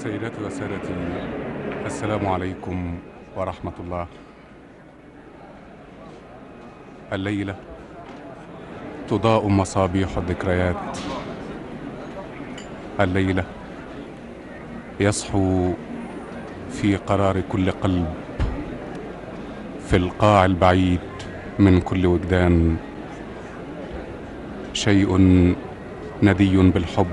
سيداتي وسادتي السلام عليكم ورحمة الله الليلة تضاء مصابيح الذكريات الليلة يصحو في قرار كل قلب في القاع البعيد من كل وجدان شيء ندي بالحب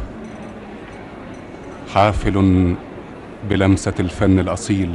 حافل بلمسة الفن الأصيل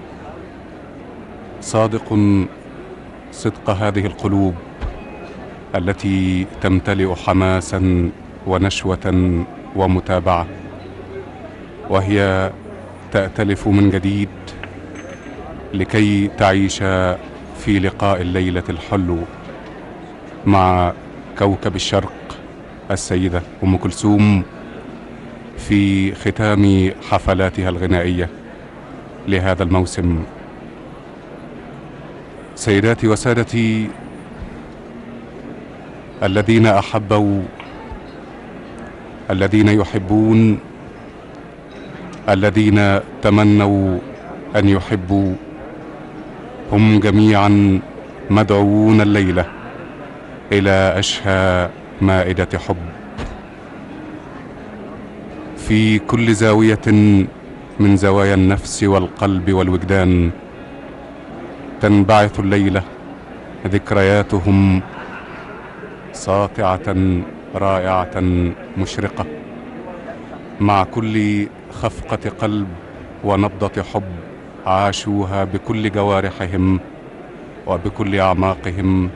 صادق صدق هذه القلوب التي تمتلئ حماسا ونشوة ومتابعة وهي تأتلف من جديد لكي تعيش في لقاء الليلة الحلو مع كوكب الشرق السيدة أم كلثوم في ختام حفلاتها الغنائية لهذا الموسم سيداتي وسادتي الذين أحبوا الذين يحبون الذين تمنوا أن يحبوا هم جميعا مدعوون الليلة إلى أشهى مائدة حب في كل زاوية من زوايا النفس والقلب والوجدان تنبعث الليلة ذكرياتهم ساطعة رائعة مشرقة مع كل خفقة قلب ونبضة حب عاشوها بكل جوارحهم وبكل أعماقهم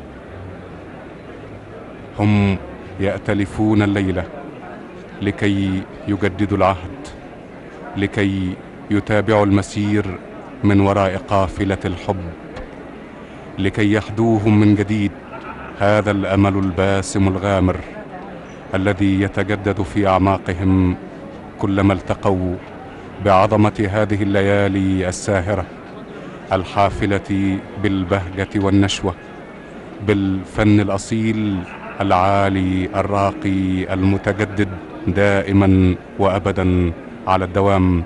هم يأتلفون الليلة لكي يجددوا العهد لكي يتابعوا المسير من وراء قافلة الحب لكي يحدوهم من جديد هذا الأمل الباسم الغامر الذي يتجدد في أعماقهم كلما التقوا بعظمة هذه الليالي الساهرة الحافلة بالبهجة والنشوة بالفن الأصيل العالي الراقي المتجدد دائما وابدا على الدوام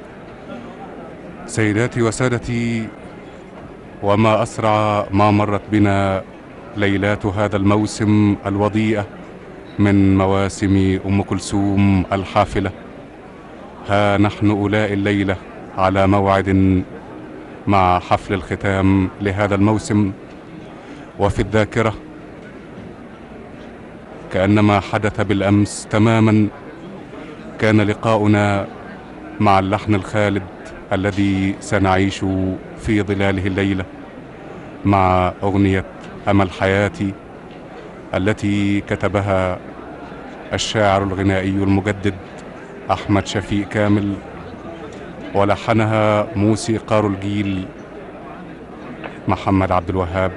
سيداتي وسادتي وما اسرع ما مرت بنا ليلات هذا الموسم الوضيئه من مواسم ام كلثوم الحافله ها نحن اولاء الليله على موعد مع حفل الختام لهذا الموسم وفي الذاكره كانما حدث بالامس تماما كان لقاؤنا مع اللحن الخالد الذي سنعيش في ظلاله الليله مع اغنيه امل حياتي التي كتبها الشاعر الغنائي المجدد احمد شفيق كامل ولحنها موسيقار الجيل محمد عبد الوهاب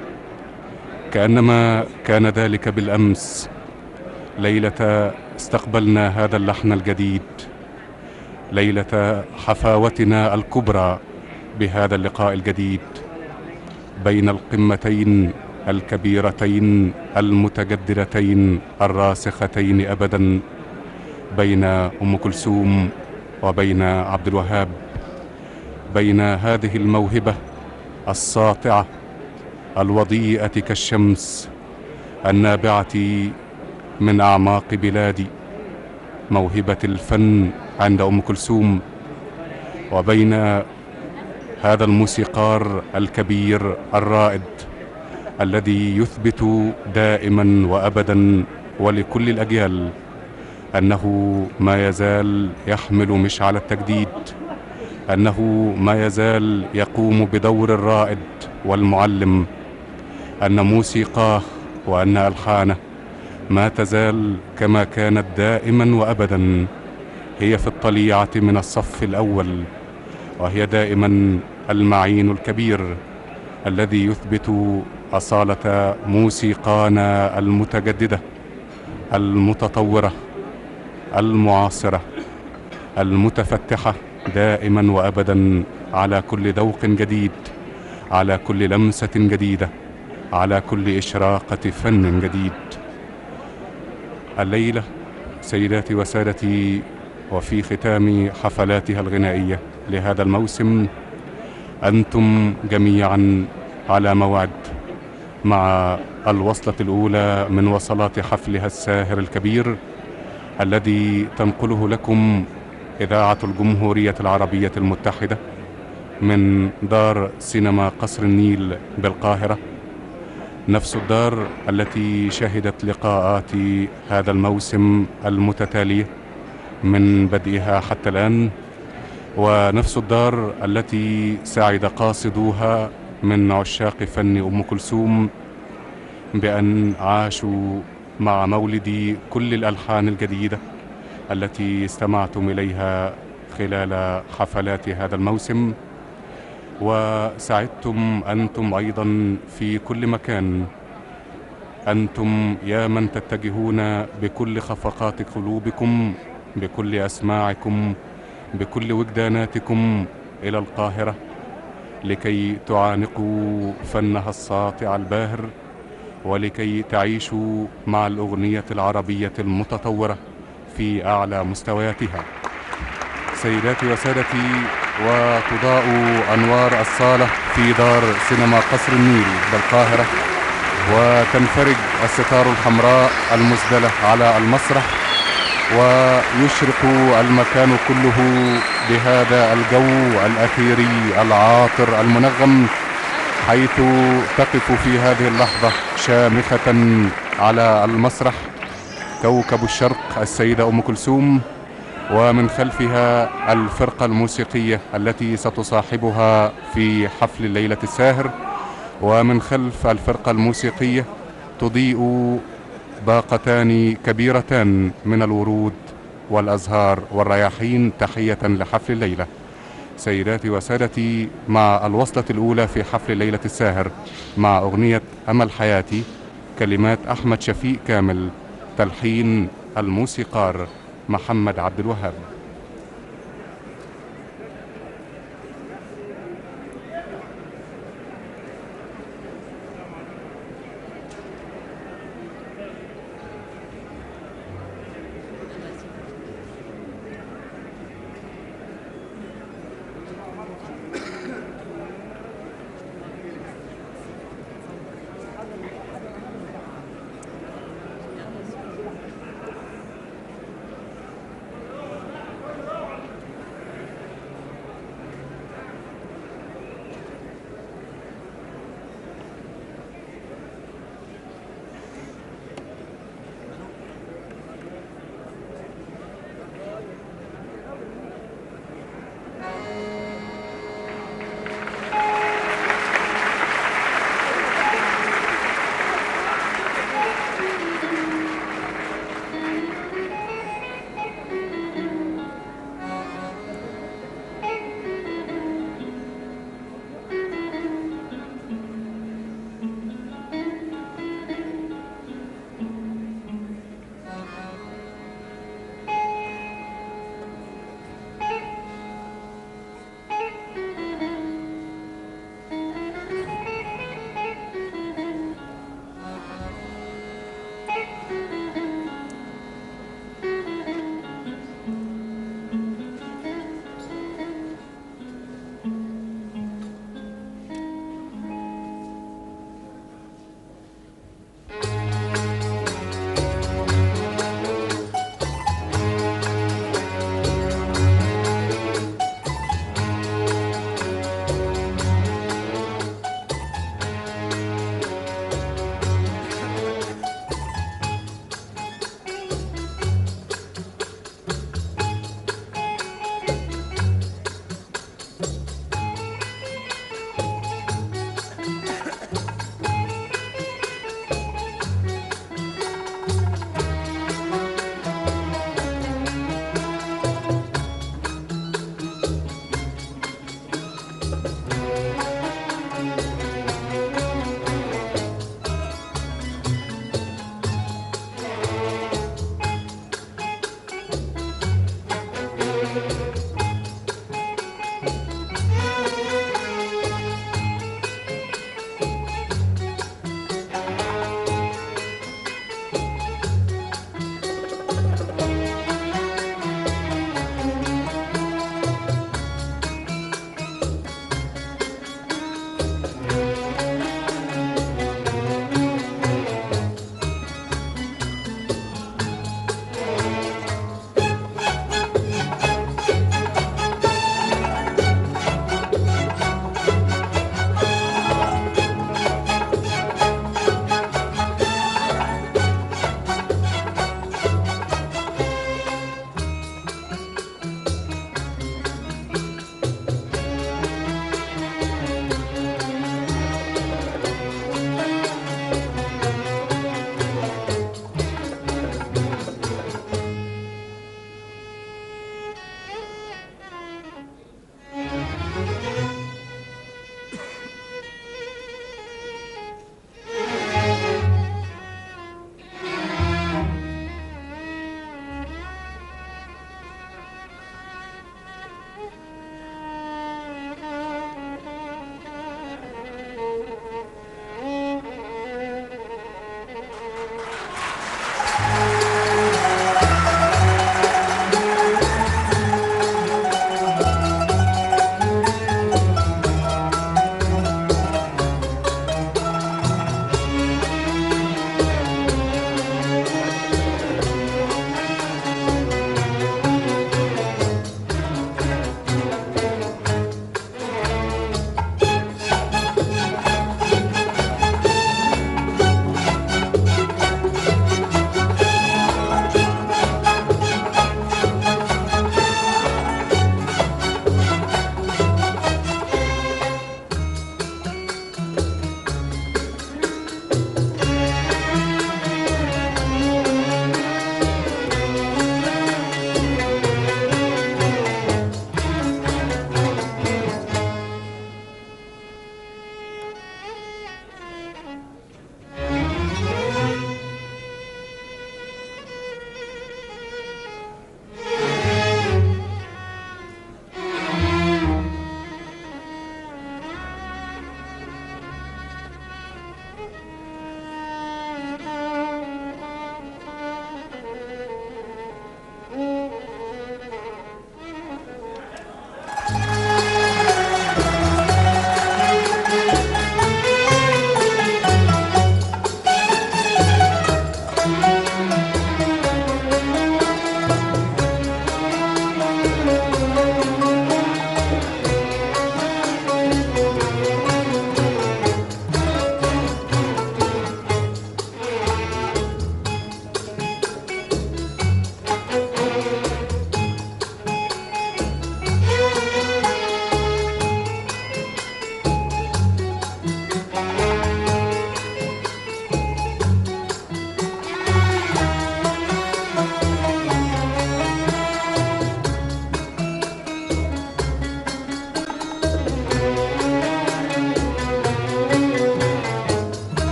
كانما كان ذلك بالامس ليله استقبلنا هذا اللحن الجديد ليله حفاوتنا الكبرى بهذا اللقاء الجديد بين القمتين الكبيرتين المتجدرتين الراسختين ابدا بين ام كلثوم وبين عبد الوهاب بين هذه الموهبه الساطعه الوضيئه كالشمس النابعه من اعماق بلادي موهبه الفن عند ام كلثوم وبين هذا الموسيقار الكبير الرائد الذي يثبت دائما وابدا ولكل الاجيال انه ما يزال يحمل مشعل التجديد انه ما يزال يقوم بدور الرائد والمعلم ان موسيقاه وان الحانه ما تزال كما كانت دائما وابدا هي في الطليعه من الصف الاول وهي دائما المعين الكبير الذي يثبت اصاله موسيقانا المتجدده المتطوره المعاصره المتفتحه دائما وابدا على كل ذوق جديد على كل لمسه جديده على كل اشراقه فن جديد الليله سيداتي وسادتي وفي ختام حفلاتها الغنائية لهذا الموسم أنتم جميعا على موعد مع الوصلة الأولى من وصلات حفلها الساهر الكبير الذي تنقله لكم إذاعة الجمهورية العربية المتحدة من دار سينما قصر النيل بالقاهرة نفس الدار التي شهدت لقاءات هذا الموسم المتتالية من بدئها حتى الآن ونفس الدار التي سعد قاصدوها من عشاق فن أم كلثوم بأن عاشوا مع مولد كل الألحان الجديدة التي استمعتم إليها خلال حفلات هذا الموسم وسعدتم أنتم أيضا في كل مكان أنتم يا من تتجهون بكل خفقات قلوبكم بكل أسماعكم بكل وجداناتكم إلى القاهرة لكي تعانقوا فنها الساطع الباهر ولكي تعيشوا مع الأغنية العربية المتطورة في أعلى مستوياتها سيداتي وسادتي وتضاء أنوار الصالة في دار سينما قصر النيل بالقاهرة وتنفرج الستار الحمراء المسدلة على المسرح ويشرق المكان كله بهذا الجو الأثيري العاطر المنغم حيث تقف في هذه اللحظة شامخة على المسرح كوكب الشرق السيدة أم كلثوم ومن خلفها الفرقة الموسيقية التي ستصاحبها في حفل الليلة الساهر ومن خلف الفرقة الموسيقية تضيء باقتان كبيرتان من الورود والأزهار والرياحين تحية لحفل الليلة سيداتي وسادتي مع الوصلة الأولى في حفل الليلة الساهر مع أغنية أمل حياتي كلمات أحمد شفيق كامل تلحين الموسيقار محمد عبد الوهاب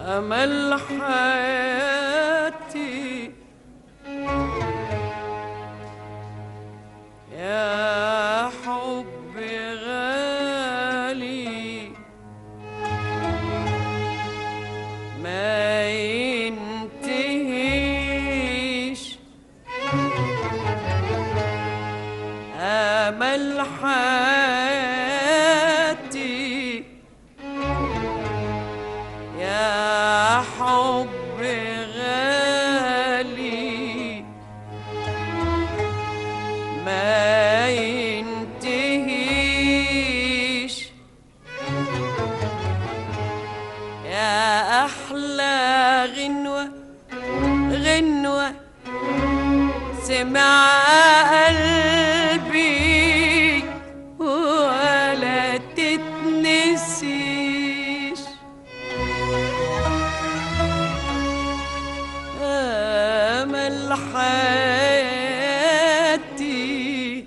أمل حياتي يا حب غالي ما ينتهيش أمل حياتي يا حب غالي ما ينتهيش يا أحلى غنوة غنوة سمع قلبي ولا تتنسيش أمل حياتي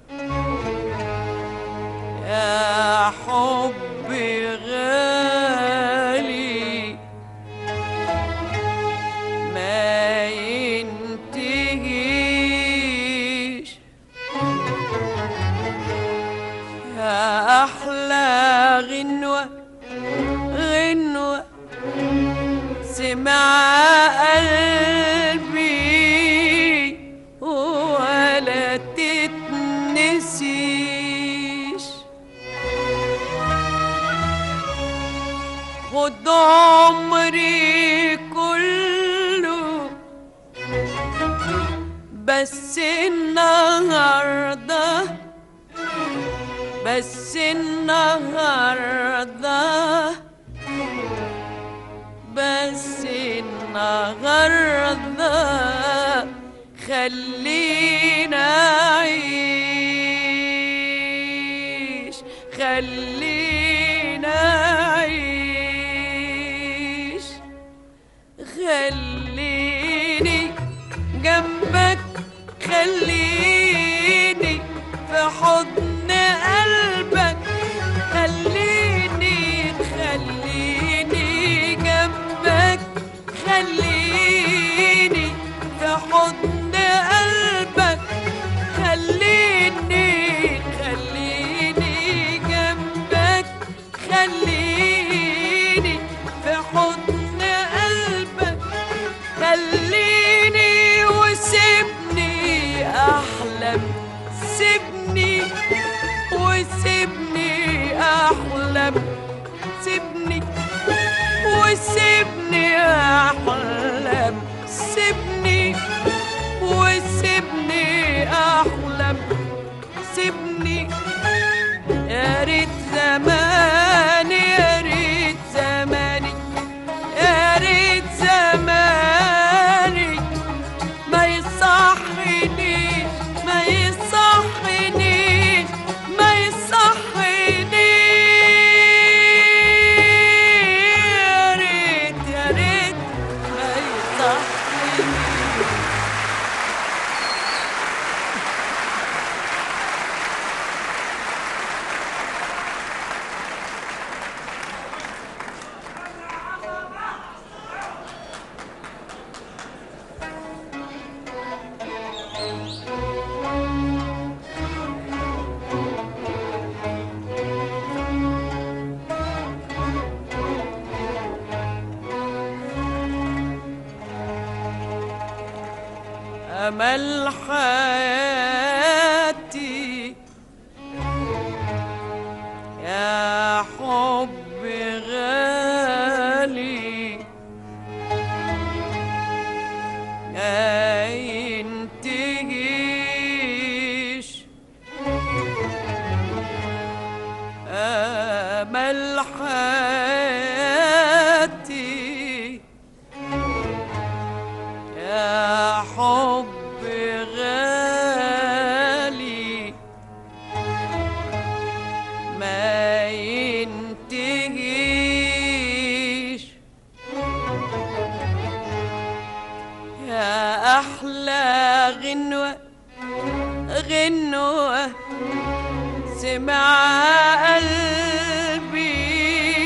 يا حب غالي ما ينتهيش يا أحلى غنوة غنوة سمع قلبي ولا تتنسيش خد عمري كله بس النهارده بس النهارده بس النهارده خلينا أعيش خلينا أعيش خليني جنبك خليني في حضن قلبك خليني خليني جنبك خليني في حضن قلبك خليني خليني جنبك خليني في حضن قلبك خليني وسيبني احلم سيبني وسيبني احلم سيبني وسيبني احلم سيبني وسيبني احلم سيبني يا ريت زماني يا ريت زماني يا ريت زماني ما يصحنيش ما يصحنيش ما يصحنيش يا ريت يا ريت ما يصحنيش أمل حياتي يا حب غالي ما ينتهيش أمل حياتي يا حب غالي ما ينتهيش يا أحلى غنوة غنوة سمع قلبي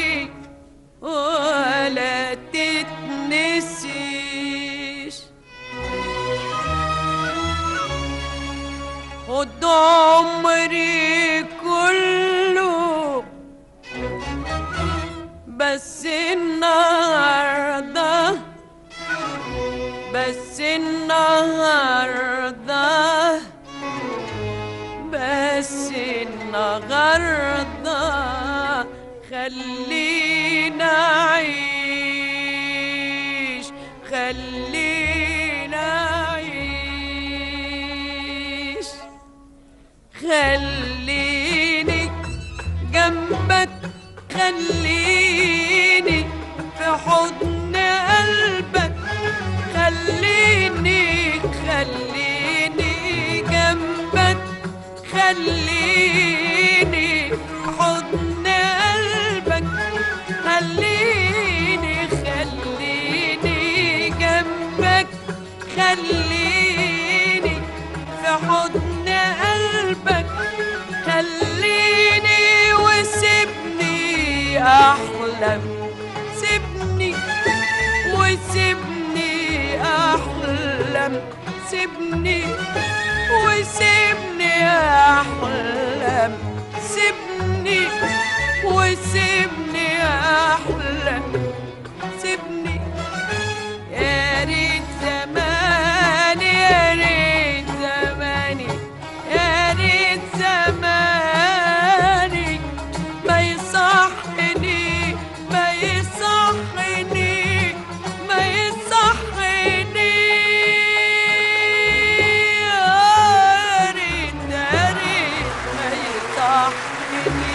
عمري كله بس النهارده بس النهارده بس النهارده خلينا عيش خلينا عيش خليني جنبك خليني في حضن قلبك خليني خليني جنبك خليني في حضن قلبك خليني خليني جنبك خليني في حضن قلبك خليني وسيبني احلم سيبني وسيبني احلم سيبني وسيبني احلم سيبني وسيبني احلم سيبني يا ريت زماني يا ريت زماني يا ريت زماني ما يصحني ما يصحني ما يصحني يا ريت يا ريت ما يصحني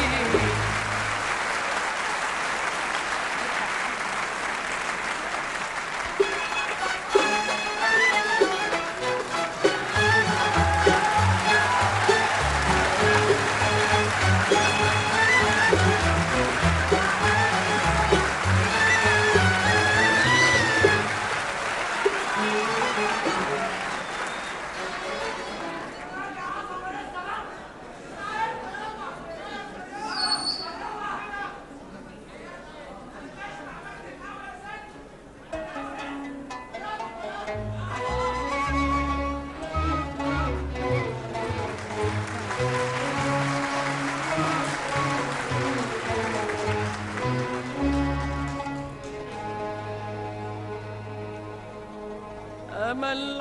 أمل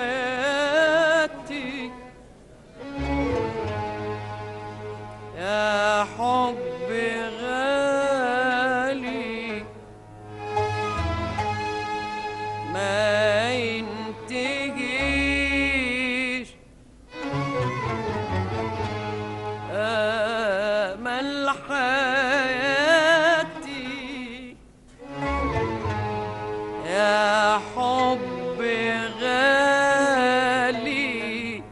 حياتي يا حب غالي ما ينتهيش أمل حياتي يا حب غالي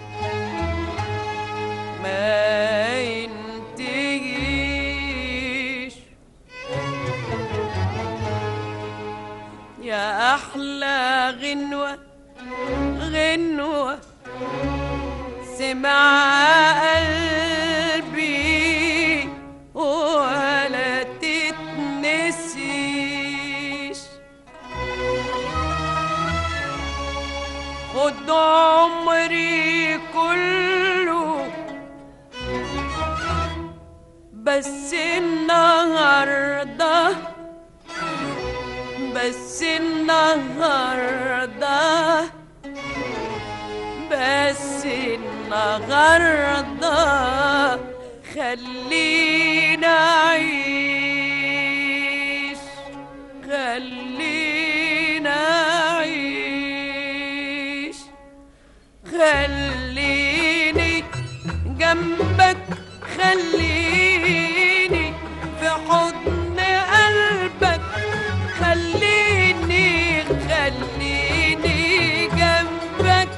ما ينتهيش يا أحلى غنوة غنوة سمع قلبي ولا تتنسيش خد عمري كله بس النهارده بس النهارده بس النهارده خلينا عيش خلينا عيش خليني جنبك خليني في حضن قلبك خليني خليني جنبك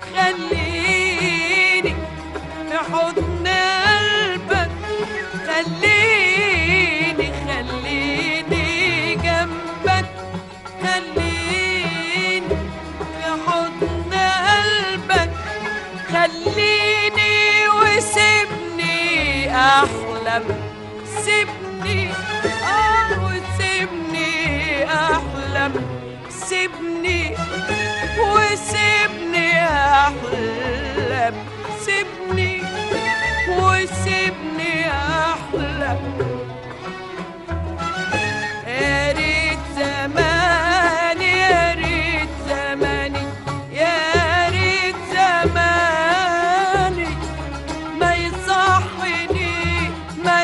خليني في حضن قلبك خليني خليني جنبك خليني في حضن قلبك خليني وسيبني احلم سيبني اه وسيبني احلم سيبني وسيبني احلم وسيبني وسيبني احلم يا ريت زماني يا ريت زماني يا ريت زماني ما يصحني ما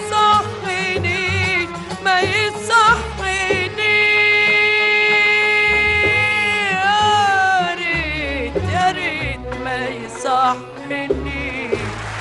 يصحني ما يصحني يا ريت يا ريت ما يصحني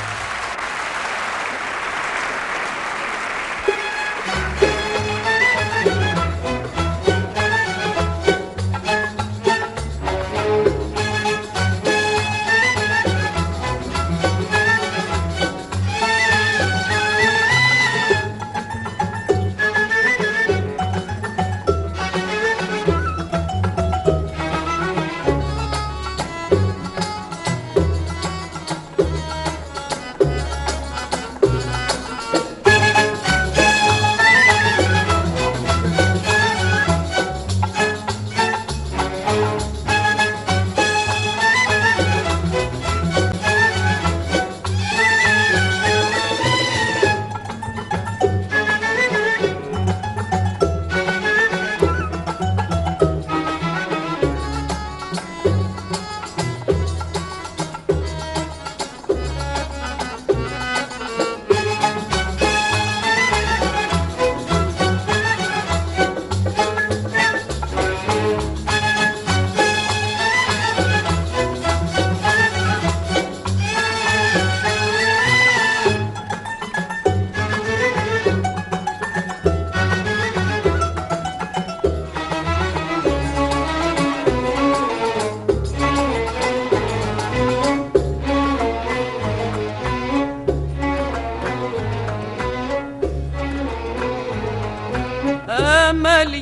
أملي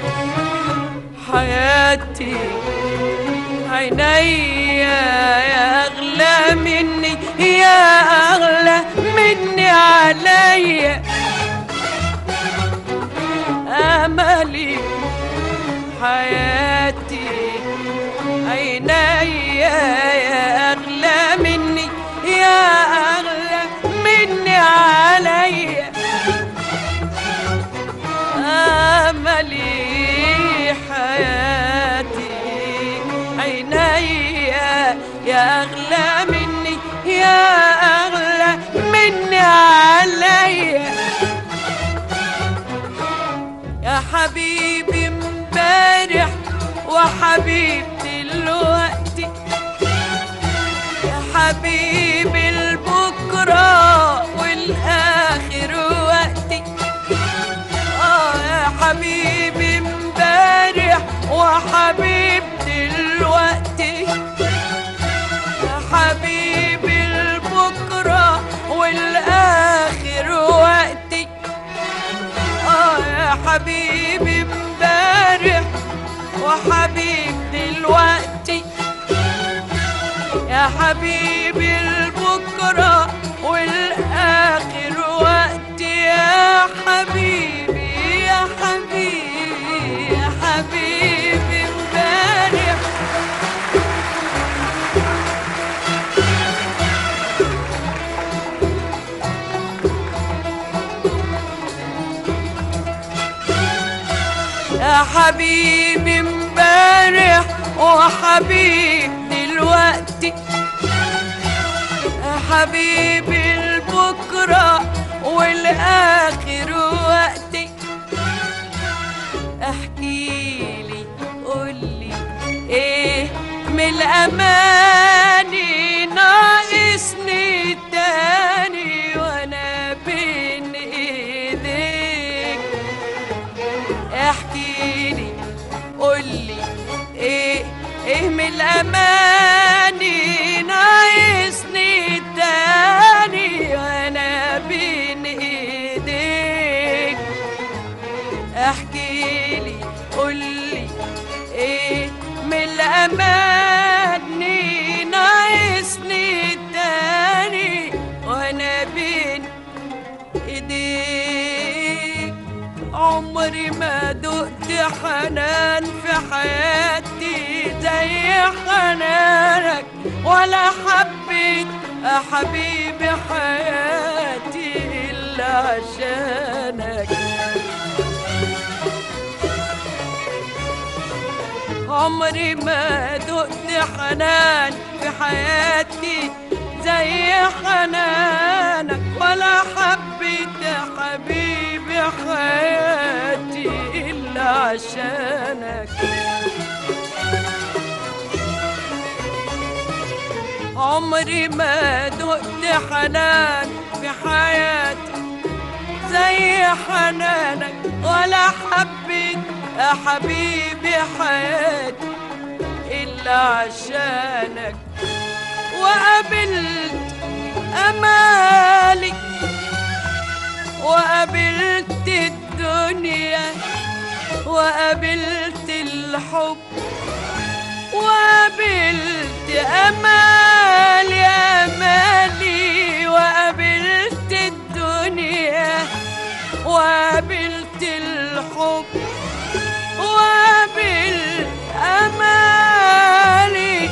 حياتي عيني يا أغلى مني يا أغلى مني عليا أملي حياتي عيني يا أغلى مني يا أغلى مني عليا أملي حياتي عيني يا أغلى مني يا أغلى مني عليا يا حبيبي امبارح وحبيب دلوقتي يا حبيبي البكرة والآخر وقتي آه يا حبيبي امبارح وحبيب دلوقتي يا حبيبي البكرة والآخر وقتي آه يا حبيبي امبارح وحبيب دلوقتي يا حبيبي البكرة والآخر وقتي يا حبيبي يا حبيبي يا حبيبي امبارح يا حبيبي امبارح وحبيب دلوقتي يا حبيبي البكرة والآخر وقتي احكيلي قولي ايه من الأماني ناقصني تاني وانا بين ايديك احكيلي قولي ايه ايه من الاماني ناقصني تاني وانا بين ايديك احكيلي قولي ايه من الاماني ناقصني تاني وانا بين ايديك عمري ما دقت حنان في حياتي زي حنانك ولا حبيت يا حبيبي حياتي إلا عشانك عمري ما دقت حنان في حياتي زي حنانك ولا حبيت يا حبيبي حياتي إلا عشانك عمري ما دقت حنان في حياتي زي حنانك ولا حبيت يا حبيبي حياتي إلا عشانك وقابلت أمالي وقابلت الدنيا وقابلت الحب وقابلت أمالي أمالي وقابلت الدنيا وقابلت الحب وقابلت أمالي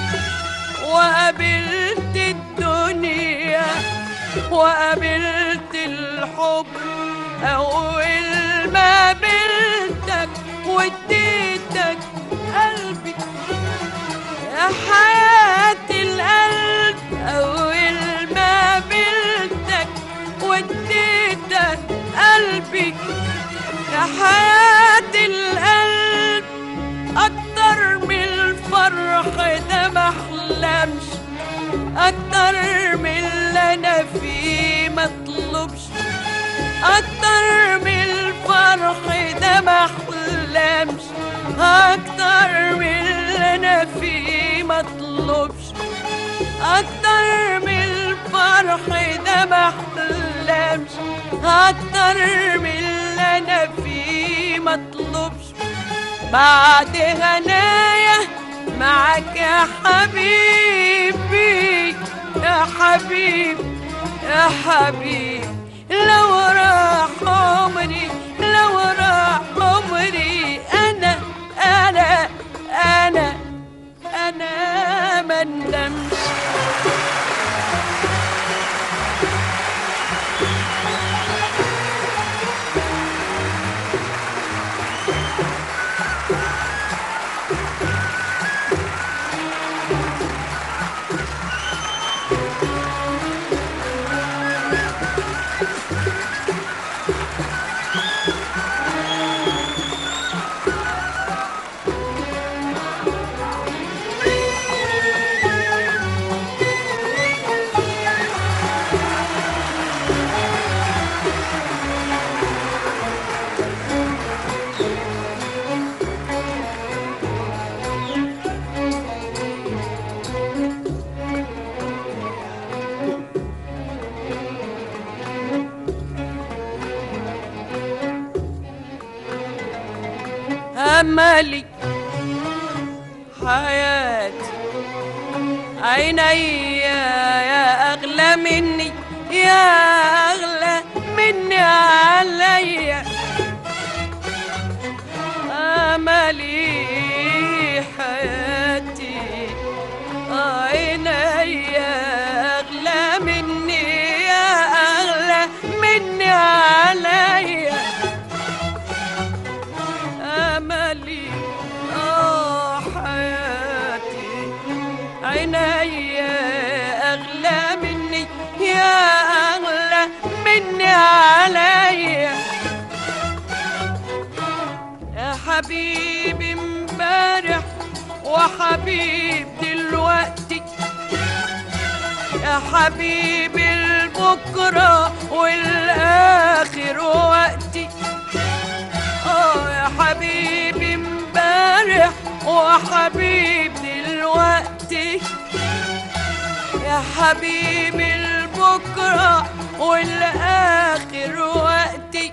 وقابلت الدنيا وقابلت الحب أول ما قابلتك واديتك قلبي يا حياة القلب أول ما قابلتك واديتك قلبي يا حياة القلب أكتر من الفرح ده محلمش أكتر من اللي أنا فيه مطلوبش أكتر من الفرح ده محلمش أكتر من اللي أنا فيه مطلوبش أكتر من الفرح ده محلمش أكتر من اللي أنا فيه مطلوبش بعد غنايا معك يا حبيبي يا حبيبي يا حبيبي لو راح عمري لو راح عمري أنا أنا أنا أنا ما ندمش أملي حياتي عيني يا أغلى مني يا أغلى مني عليا أملي حياتي عيني يا أغلى مني يا أغلى مني عليا أملي آه حياتي عيني أغلى مني يا أغلى مني عليا يا حبيبي امبارح وحبيب دلوقتي يا حبيبي البكرة والآخر وقتي اه يا حبيبي امبارح وحبيب دلوقتي يا حبيبي البكرة والآخر وقتي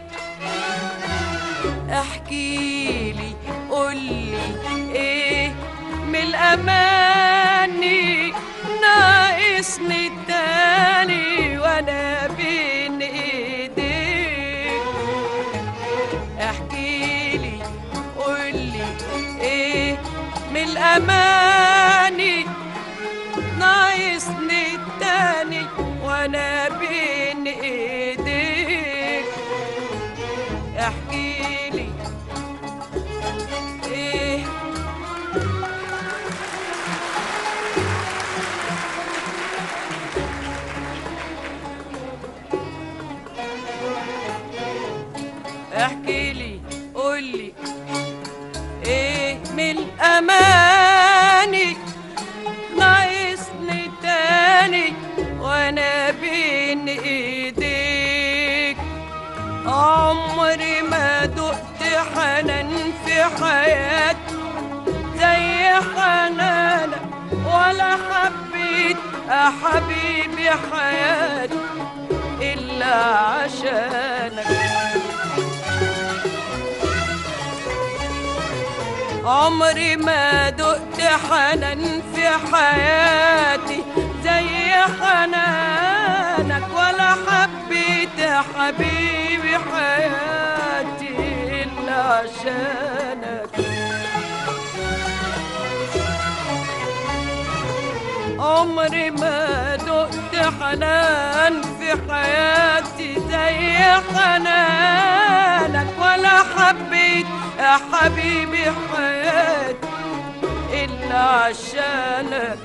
احكيلي قولي ايه من الأماني ناقصني التاني وانا بين ايديك احكيلي قولي ايه من الاماني ناقصني التاني احكي لي ايه احكي لي قول لي ايه من الاماني ناقصني تاني وانا بين ايديك عمري ما دقت حنان في حياتي زي حنانك ولا حبيت يا حبيبي حياتي إلا عشانك عمري ما دقت حنان في حياتي زي حنانك ولا حبيت يا حبيبي حياتي إلا عشانك عمري ما دقت حنان في حياتي زي حنانك ولا حبيت يا حبيبي حياتي إلا عشانك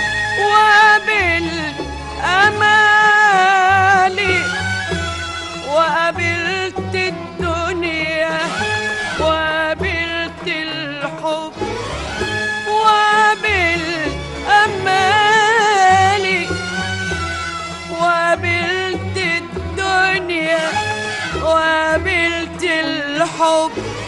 وبالأمالي وقابلت الدنيا وقابلت الحب وبالأمالي وقابلت الدنيا وقابلت الحب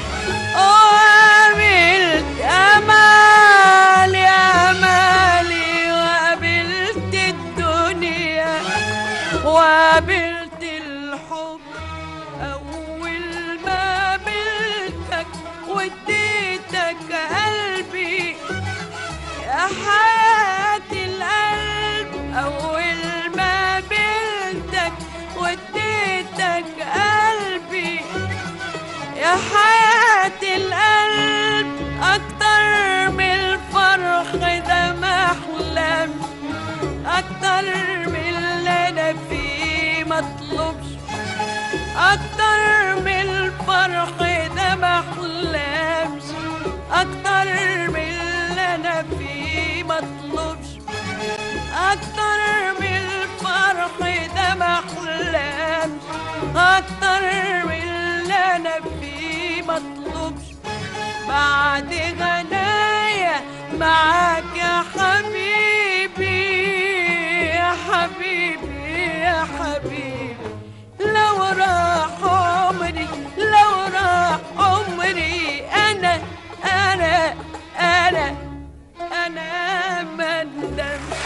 وقابلت أمالي أمالي وقابلت الدنيا وقابلت الحب أول ما قابلتك واديتك قلبي يا حياة القلب أول ما قابلتك واديتك قلبي يا حياة القلب أكتر من الفرح ده ما أحلم أكتر من اللي أنا فيه مطلوبش أكتر من الفرح ده ما أحلمش أكتر من اللي أنا فيه مطلوبش أكتر من الفرح ده ما أحلمش أكتر من اللي أنا فيه مطلوبش بعد غنايا معاك يا حبيبي يا حبيبي يا حبيبي لو راح عمري لو راح عمري أنا أنا أنا أنا ما ندمش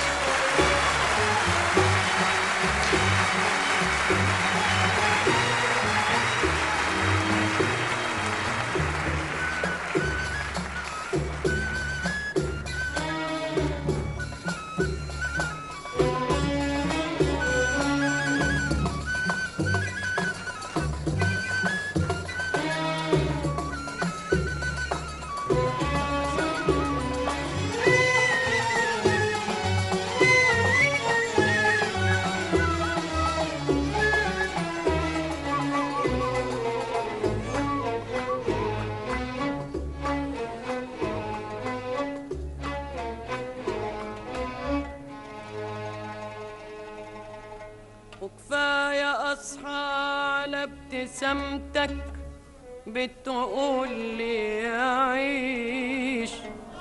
وكفاية أصحى على ابتسامتك بتقول لي عيش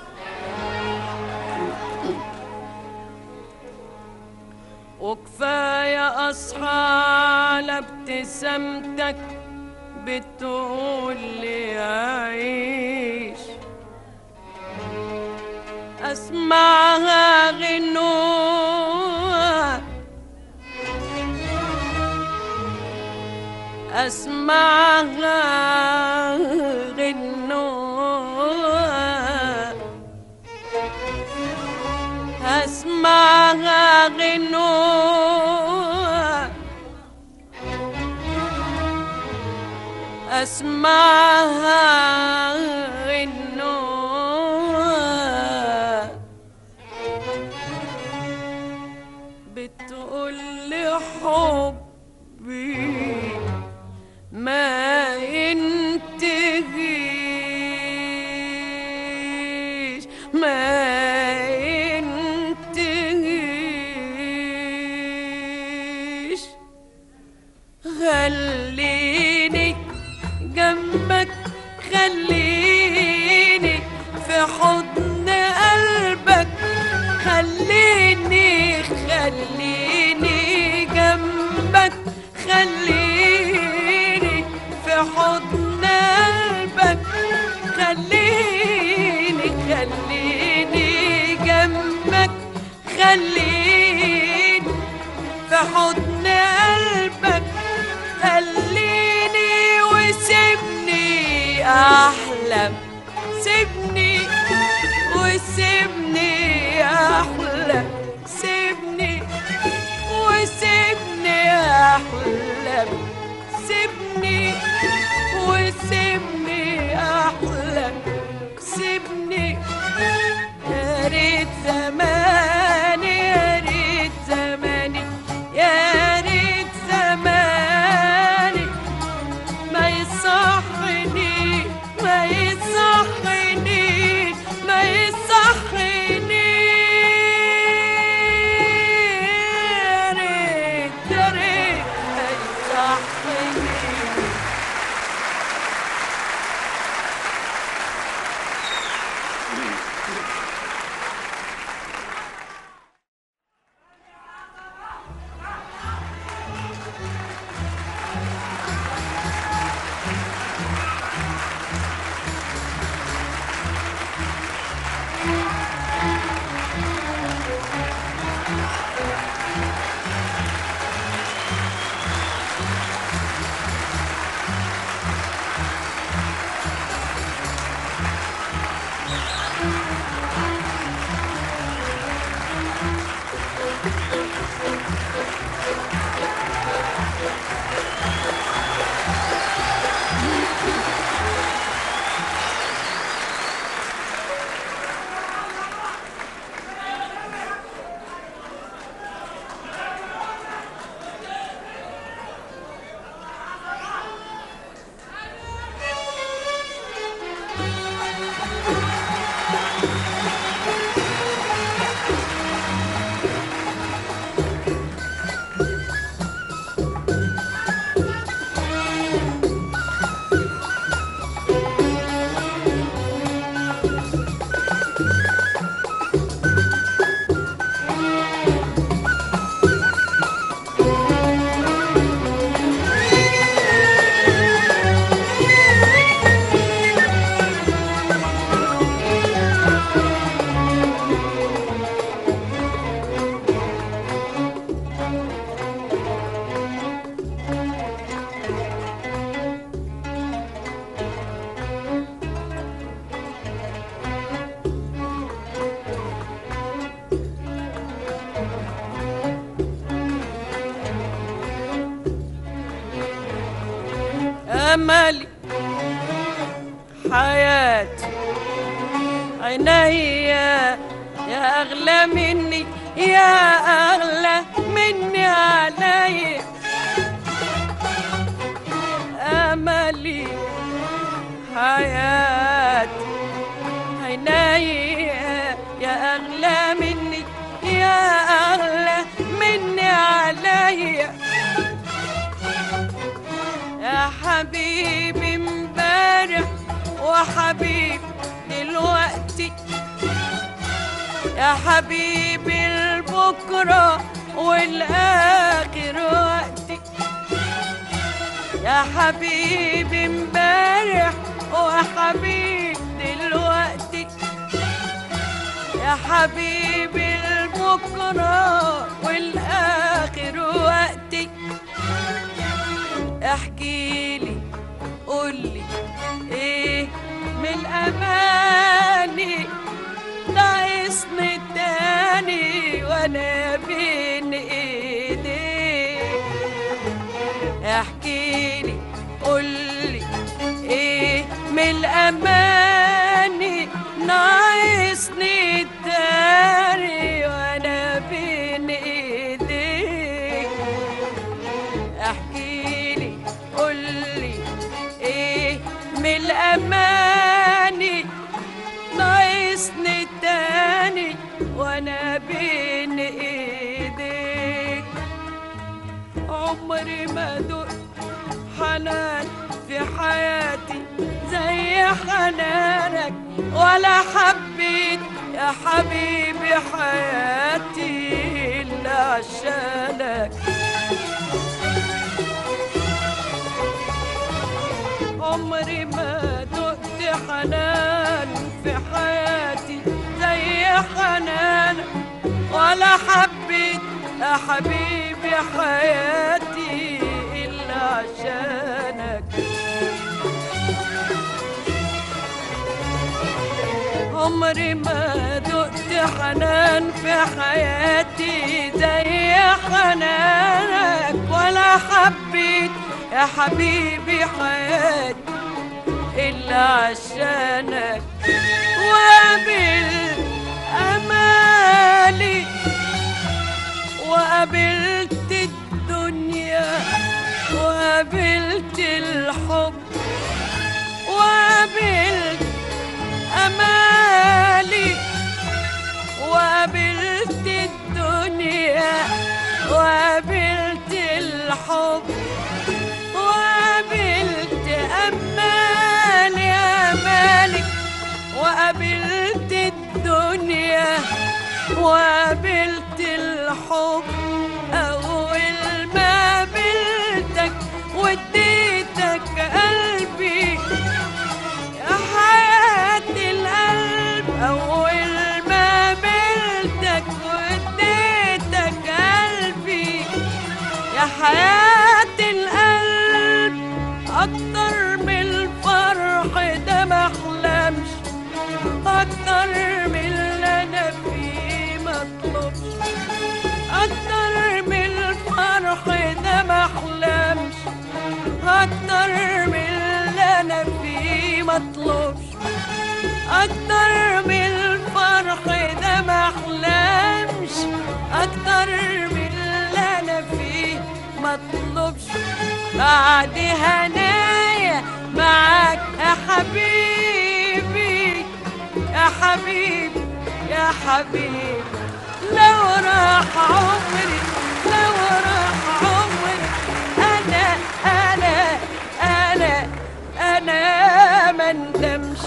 وكفاية أصحى على ابتسامتك بتقول لي عيش أسمعها غنوها أسمعها غنوها أسمعها غنوها أسمعها غنوها بتقول لي حبي ما إن خليني جنبك خليني في حضن قلبك خليني خليني جنبك خليني في حضن قلبك خليني خليني جنبك خليني في حضن قلبك خليني وسيبني احلم سيبني وسيبني احلم سيبني وسيبني احلم سيبني وسيبني احلم سيبني يا ريت زماني يا ريت زماني يا ريت زماني ما يصحني ما يصحني ما يصحني يا ريت يا ريت ما يصحني أملي حياتي عينيا يا أغلى مني يا أغلى مني عليا أملي حياتي عينيا يا أغلى مني يا أغلى مني عليا يا حبيبي امبارح وحبيبي دلوقتي يا حبيبي البكرة والآخر وقتي يا حبيبي امبارح وحبيبي دلوقتي يا حبيبي البكرة والآخر وقتي احكي لي قول لي ايه من الاماني ناقصني تاني وانا بين ايديك احكي لي قول لي ايه من الاماني ناقصني تاني وانا بين ايديك احكي لي قول لي ايه من الاماني ناقصني تاني وانا بين ايديك عمري ما دقت حنان في حياتي زي حنانك ولا حبيت يا حبيبي حياتي إلا عشانك عمري ما دقت حنان في حياتي زي حنانك ولا حبيت يا حبيبي حياتي إلا عشانك عمري ما دقت حنان في حياتي زي حنانك ولا حبيت يا حبيبي حياتي إلا عشانك وقابل أمالي وقابلت الدنيا وقابلت الحب وقابلت أمالي وقابلت الدنيا وقابلت الحب وقابلت أمالي أمالي وقابلت الدنيا وقابلت الحب أول ما قابلتك وديتك قلبي يا حياة القلب أول ما قابلتك وديتك قلبي يا حياة القلب أكتر من الفرح ده ما أحلمش أكتر من اللي أنا فيه ما أطلبش أكتر من الفرح ده ما أحلمش أكتر من اللي أنا فيه ما أطلبش أكتر من الفرح ده ما أحلمش أكتر من اللي أنا فيه ما أطلبش بعد هنايا معاك يا حبيبي يا حبيبي يا حبيبي لو راح عمري لو راح عمري أنا أنا أنا أنا ما ندمش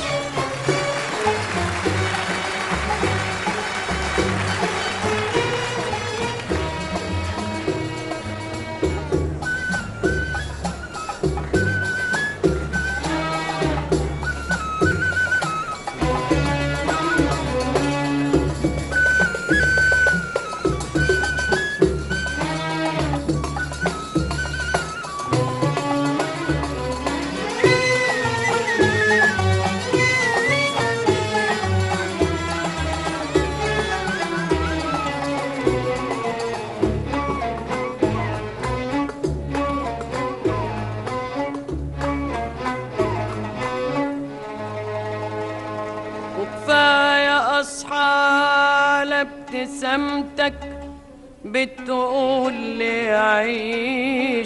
وكفاية أصحى على ابتسامتك بتقول لي عيش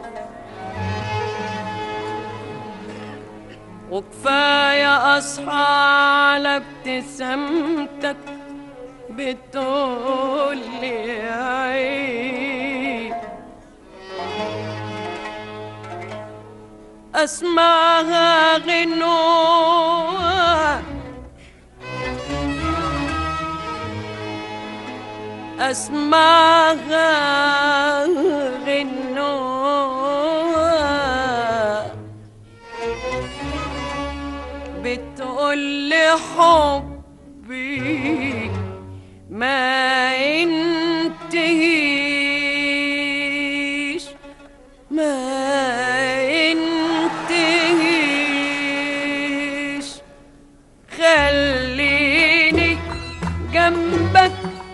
وكفاية أصحى على ابتسامتك بتقول لي عيش أسمعها غنوة أسمعها غنوة بتقول لي حبي ما ينتهيش ما ينتهيش خليني جنبك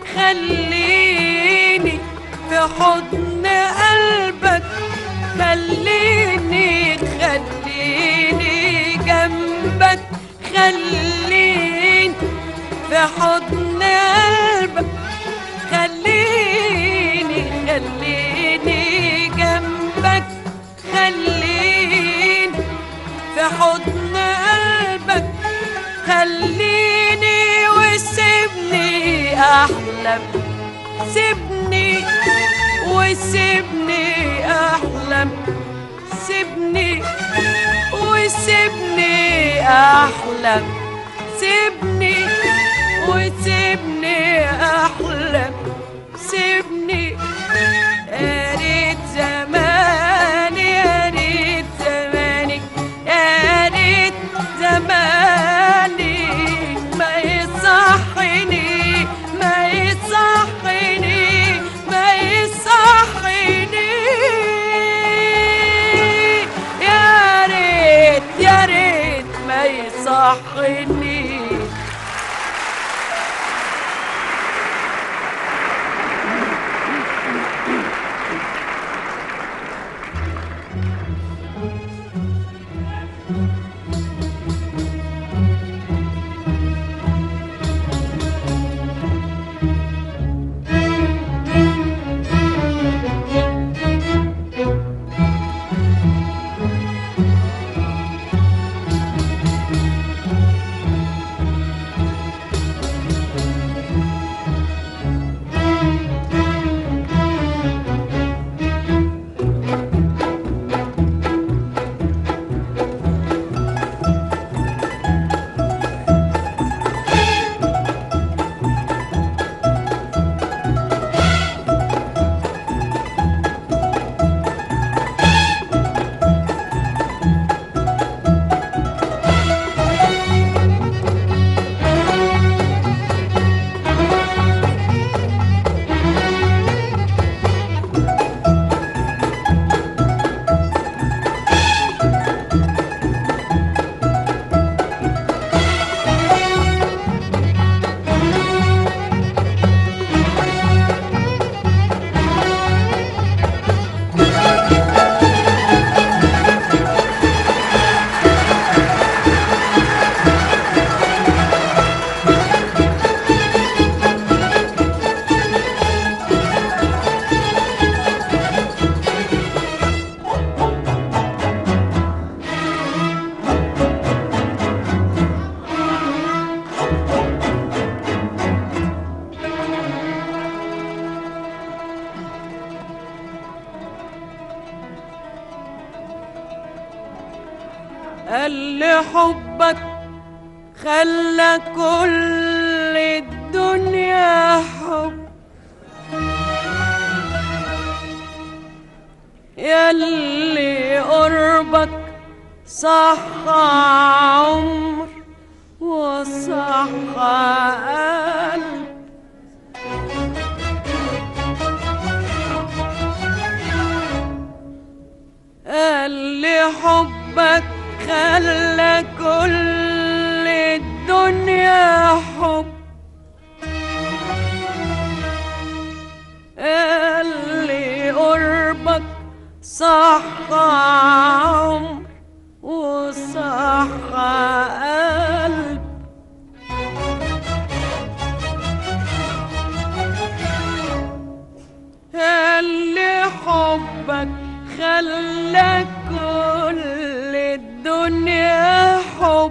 خليني في حضن قلبك خليني خليني جنبك خليني في حضن قلبك خليني خليني جنبك خليني في حضن قلبك خليني وسيبني احلم سيبني وسيبني احلم سيبني وسيبني احلم سيبني وسيبني احلم سيبني يا ريت زماني يا ريت زماني يا ريت زماني ما يصحني ما يصحني ما يصحني يا ريت يا ريت ما يصحني قال لي حبك خلى كل الدنيا حب ياللي قربك صح عمر وصح قلب قال لي حبك خلى كل الدنيا حب قال لي قربك صح عمر وصح قلب اللي حبك خلى كل الدنيا حب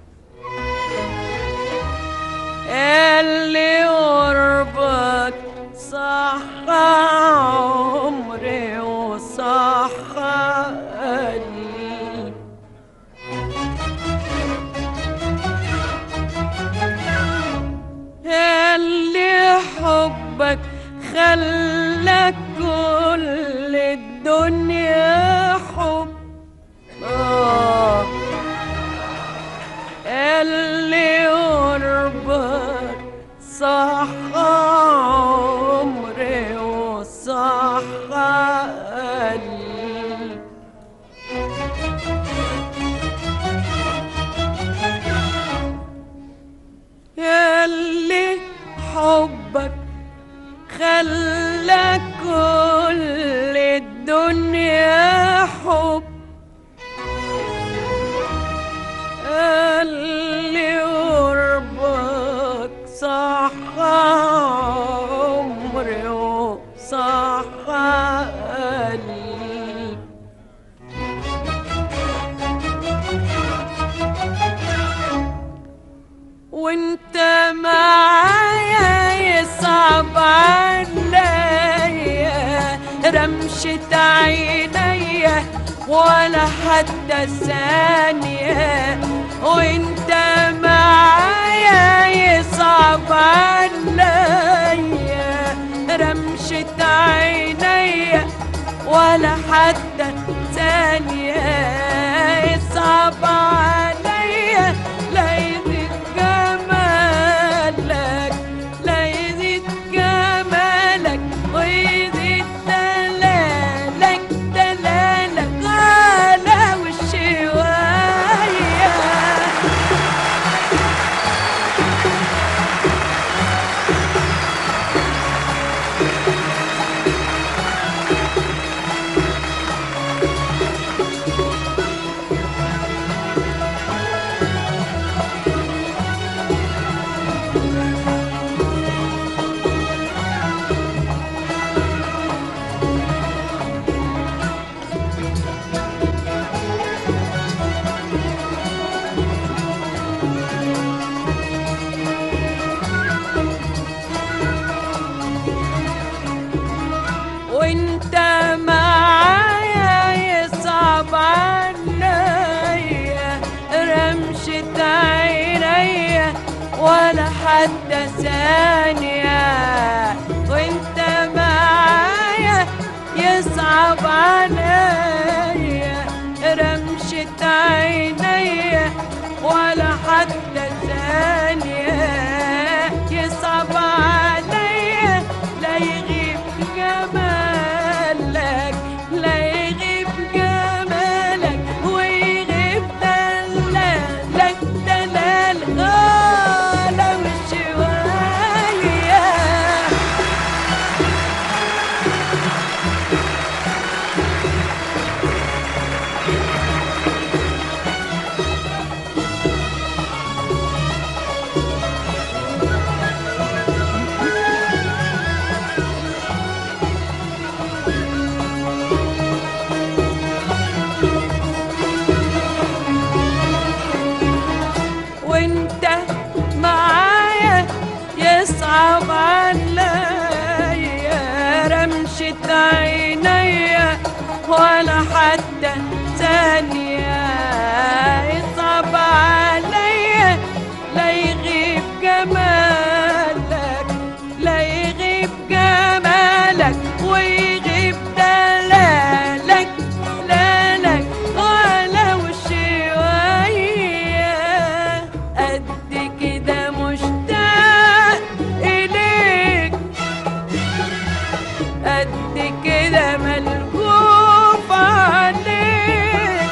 اللي قربك صح عمري وصح ولا حتى ثانية وانت معايا يصعب عليا رمشة عينيا ولا حتى ثانية يصعب عليا لا يزيد جمالك لا يزيد جمالك ويزيد دلالك دلالك على وشوايا وانت معايا يصعب عليا رمشة عينيا ولا حتى ثانية وانت معايا يصعب عليا رمشة عينيا ولا حتى ثانية يصعب عليا لا يغيب جمالك لا يغيب جمالك ويغيب دلالك دلالك آه لو شوية وانت معايا يصعب عليا رمشة عينيا ولا حتى ثانية يصعب عليا لا يغيب جمالك لا يغيب جمالك ويغيب دلالك دلالك ولو شوية قد كده مشتاق إليك قد كده ملهوف عليك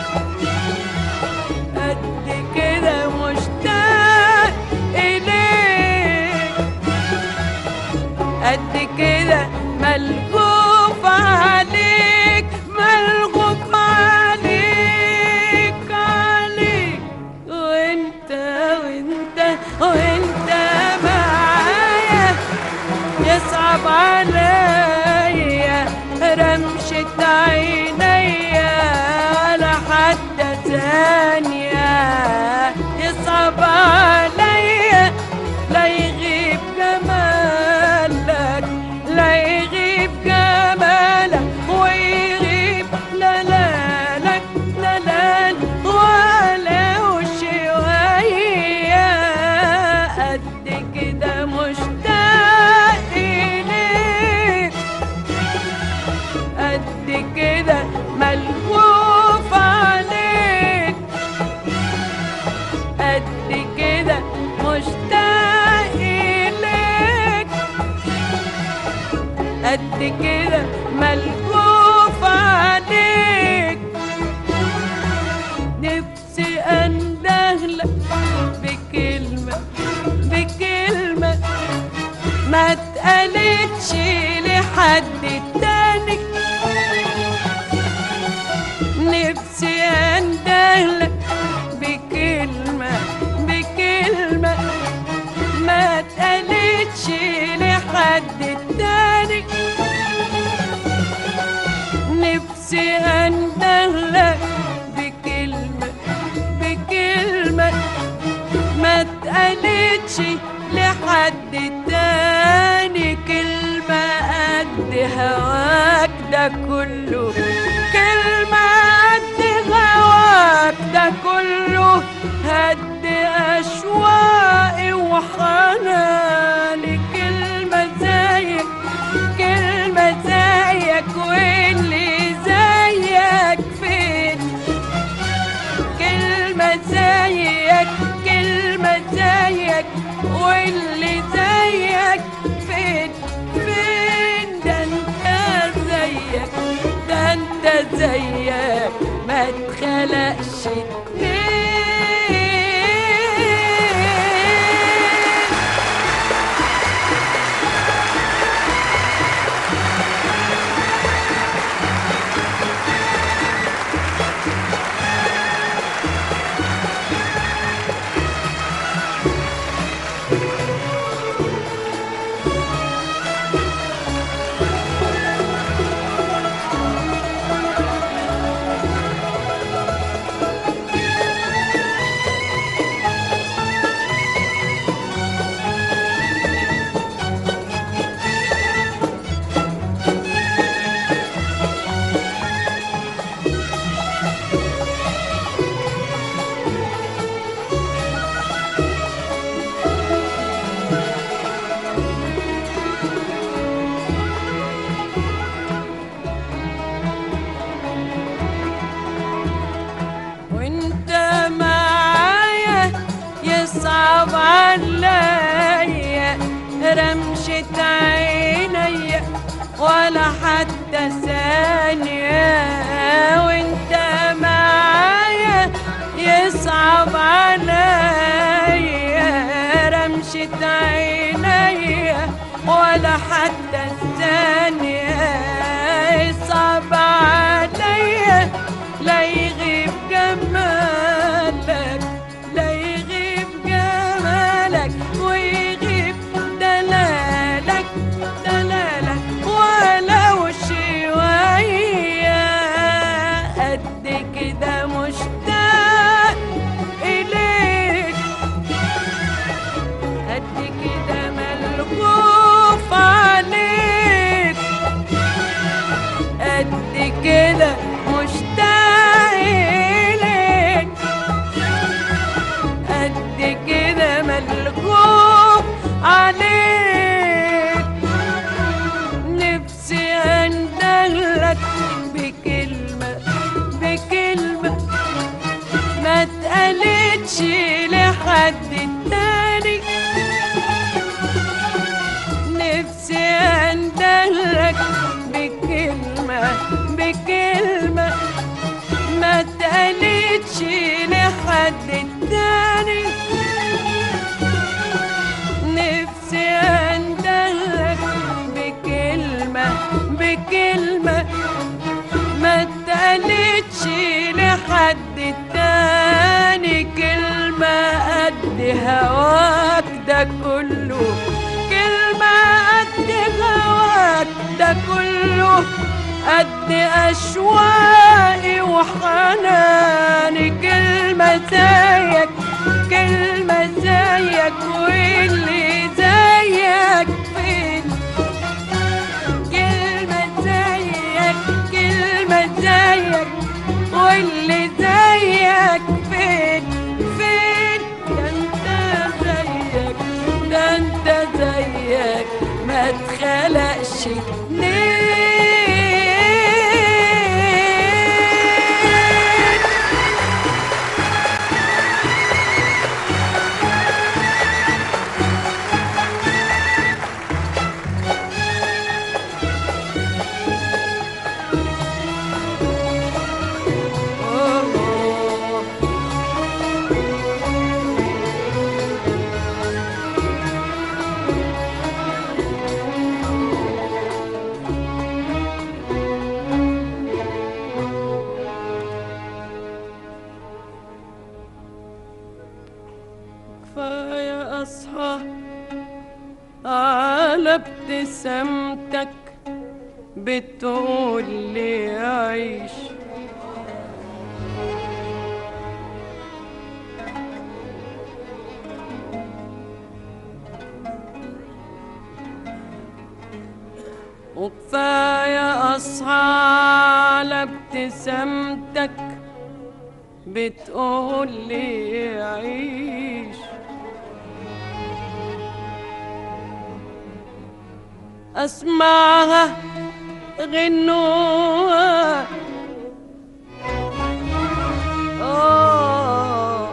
قد كده مشتاق إليك قد كده ملهوف عليك ملهوف عليك عليك وانت وانت وانت معايا يصعب عليا رمشة عينيا ولا حتى ثانية يصعب عليا لا يغيب جمالك لا يغيب جمالك ويغيب دلالك دلال ولو شوية قد كده مشتاق إليك قد كده ملهوف عليك قد كده مشتاق إليك قد كده ملهوف عليك نفسي أندهلك بكلمة بكلمة ما اتقالتش لحد تاني نفسي اندهلك بكلمة بكلمة ما اتقالتش لحد تاني نفسي اندهلك بكلمة بكلمة ما اتقالتش لحد تاني كلمة قد هواك ده كله كلمة قد وحناني كلمة زيك كلمة زيك واللي زيك فين كلمة زيك كلمة زيك واللي زيك فين فين ده انت زيك ده انت زيك ما تخلقش اتنين وانت معايا يصعب عليا رمشة عينيا ولا حتى ثانية وانت معايا يصعب عليا رمشة عينيا ولا حتى ثانية يصعب عليا لا يغيب جمالك لا يغيب جمالك ويغيب دلالك دلالك ولو شوية قد كده مشتاق إليك قد كده ملهوف عليك قد كده مشتاق إليك قد كده ملهوف عليك نفسي أندلك بكلمة بكلمة ما اتقالتش لحد تاني نفسي أندلك بكلمة بكلمة ما اتقالتش لحد تاني نفسي أندلك بكلمة بكلمة ما اتقالتش لحد تاني كلمة قد هواك ده كله كلمة قد هواك ده كله قد أشواقي وحناني كلمة زيك كلمة زيك واللي زيك فين كلمة زيك كلمة زيك واللي زيك فين فين ده انت زيك ده انت زيك ما تخلقش اتنين كفاية أصحى على ابتسامتك بتقول لي عيش وكفاية أصحى على ابتسامتك بتقول لي عيش أسمعها غنوها آه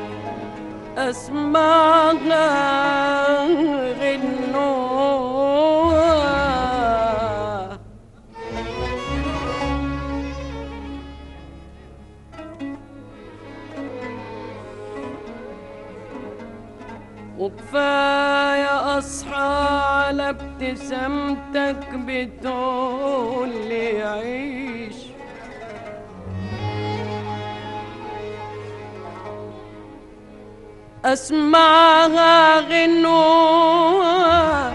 أسمعها غنوها وكفاية أصحى على ابتسامتك بتقول لي عيش أسمعها غنوها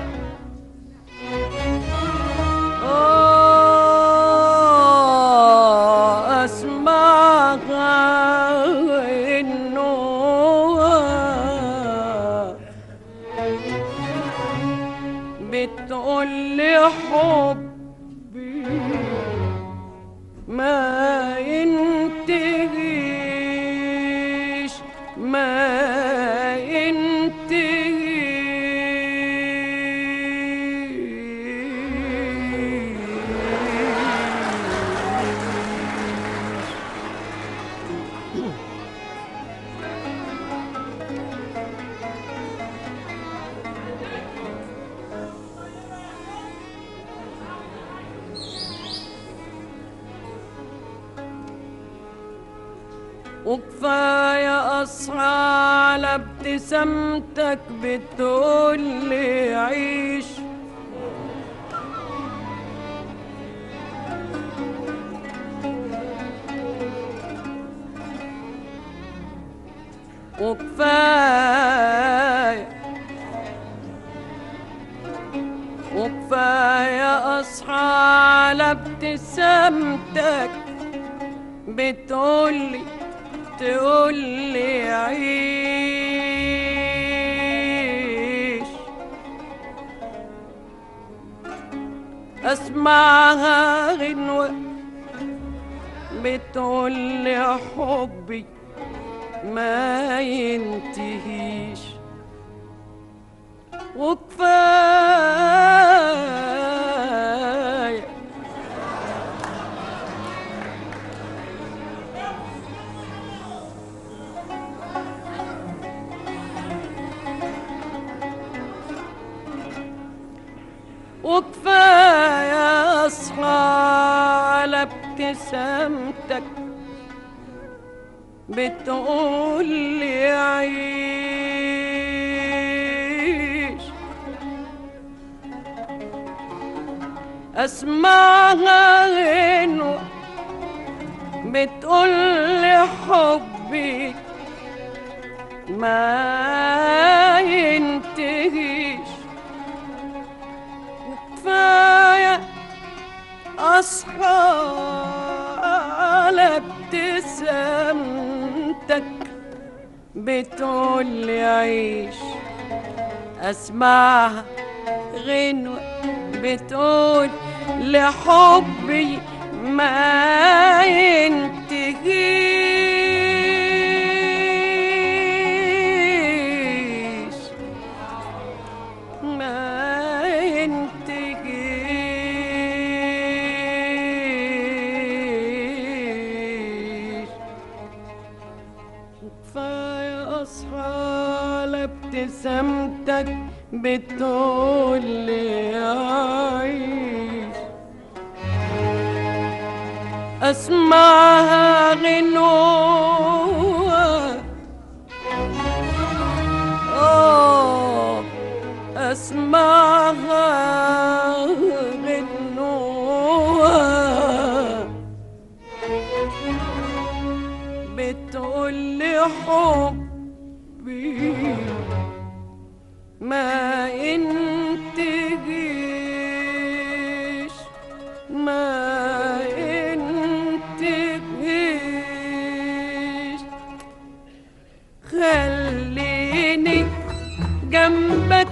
آه، أسمعها غنوها بتقول لي حبي ما ينتهيش ما ينتهيش وكفاية أصحى على ابتسامتك بتقول لي عيش وكفاية وكفاية أصحى على ابتسامتك بتقولي تقولي عيش اسمعها غنوة بتقولي حبي ما ينتهيش وكفايه وكفاية أصحى على ابتسامتك بتقول لي عيش أسمعها غنوة بتقول لي حبي ما ينتهيش وكفاية أصحى على ابتسامتك بتقولي عيش أسمعها غنوة بتقول لحبي ما ينتهيش ما ينتهيش كفاية أصحى على ابتسامتك بتقول لي عيش أسمعها غنوة آه أسمعها غنوة بتقول لي حبي ما ينتهيش ما ينتهيش خليني جنبك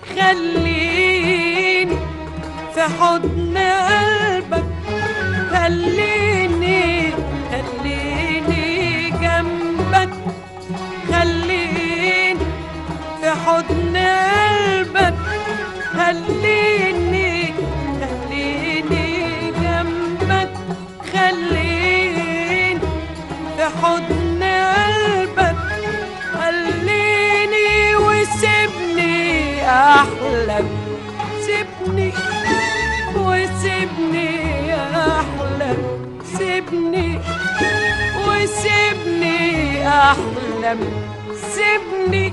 خليني في حضن قلبك خليني خليني جنبك خليني في حضن قلبك خليني أحلم سيبني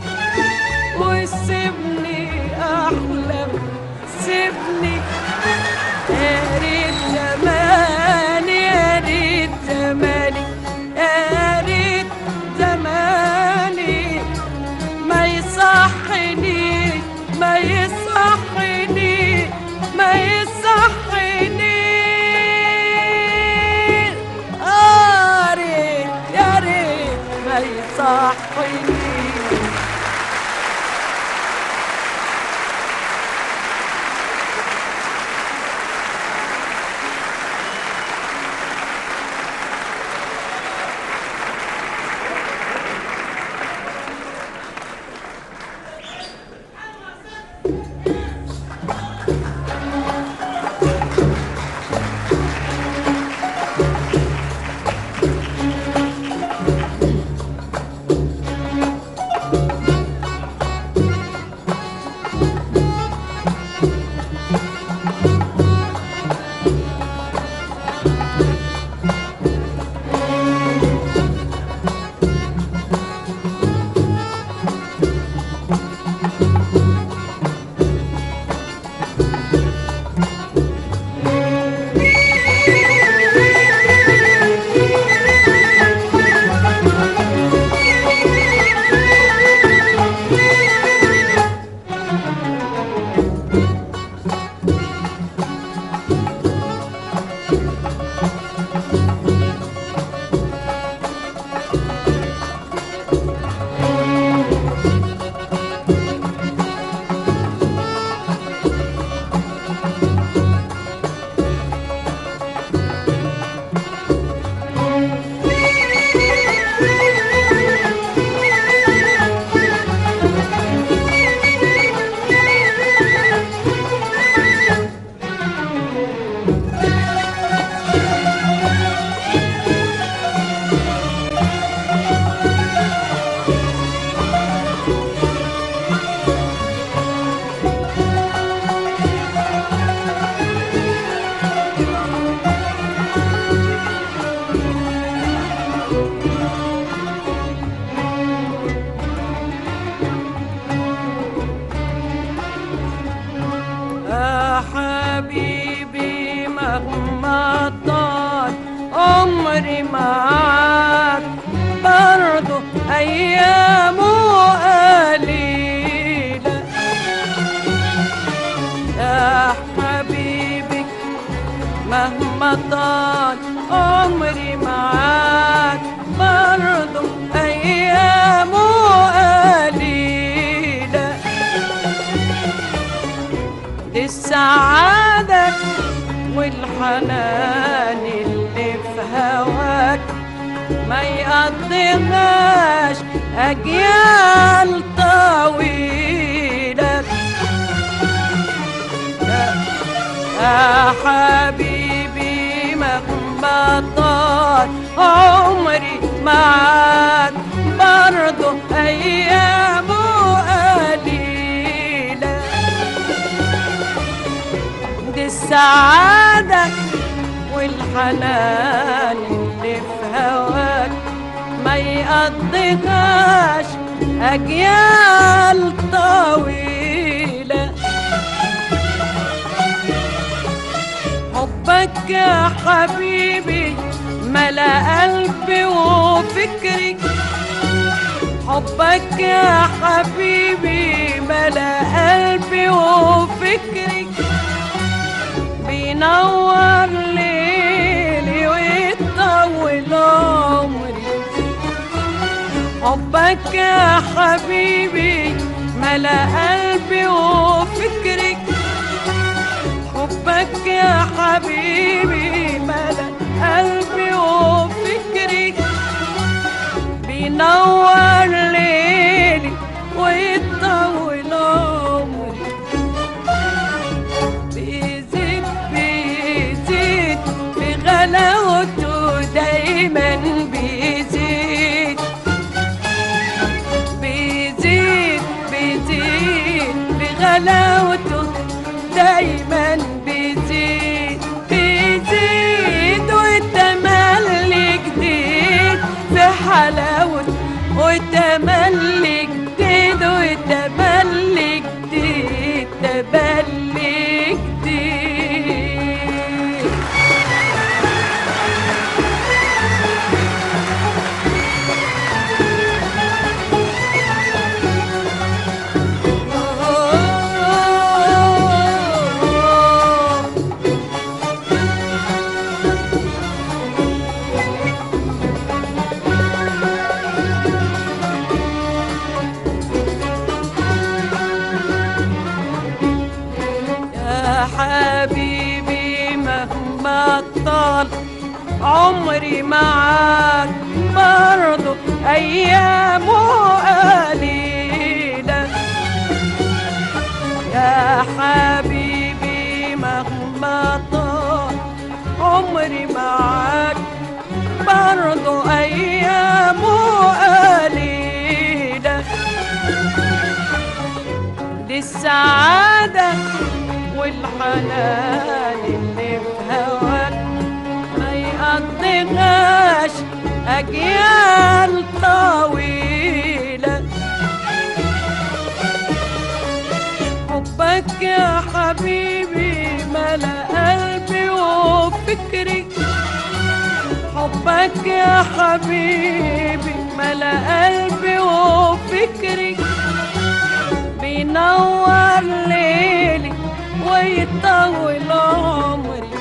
وسيبني أحلم سيبني يا ريت زماني يا ريت زماني يا ريت زماني ما يصحني ما يصحني ما يصحني آه ريت يا ريت ما يصحني يا حبيبي مهما طال عمري معاك برضو أيامه قليلة يا حبيبي مهما طال عمري معاك برضو أيامه قليلة دي السعادة والحنان اللي في هواك ما يقضيهاش أجيال طويلة يا حبيبي مهما طال عمري معاك برضو أيامه قليلة دي السعادة والحنان اللي في هواك ما يقضيهاش أجيال طويلة حبك يا حبيبي ملا قلبي وفكري حبك يا حبيبي ملا قلبي وفكري بينور ليلي ويطول عمري حبك يا حبيبي ملا قلبي وفكري حبك يا حبيبي ملا قلبي وفكري بينور ليلي ويطول عمري بيزيد بيزيد بغلاوته دايما بيزيد بيزيد بيزيد بغلاوته دايما بيزيد بيزيد والتملي جديد في حلاوة وتملي جديد وتملي جديد تملي جديد يا حبيبي مهما طال عمري معاك برضو أيامه قليلة يا حبيبي مهما طال عمري معاك برضو أيامه قليلة دي السعادة والحنان اللي في هواك ما يقضيناش أجيال طويلة حبك يا حبيبي ملا قلبي وفكري حبك يا حبيبي ملا قلبي وفكري بينور ليلي ويطول عمري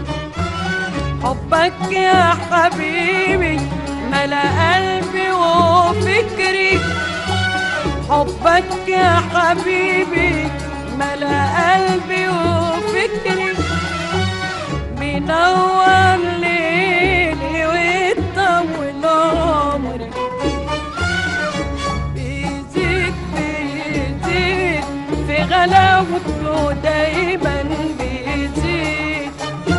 حبك يا حبيبي ملا قلبي وفكري حبك يا حبيبي ملا قلبي وفكري بينور ليلي ويطول عمري بيزيد بيزيد في غلاوته دايما بيزيد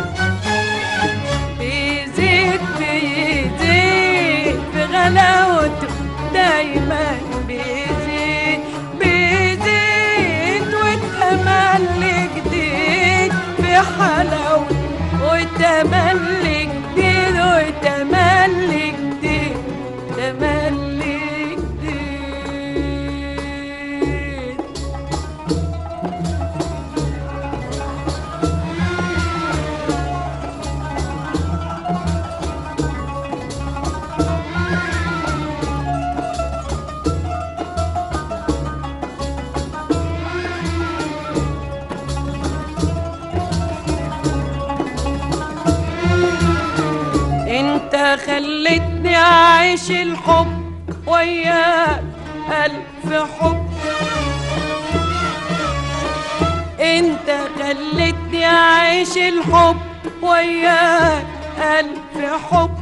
بيزيد بيزيد في غلاوته دايما بيزيد بيزيد وتملي جديد في حلاوته وتملي جديد وتملي جديد تملي جديد انت خلتني اعيش الحب وياك الف حب انت خلتني اعيش الحب وياك الف حب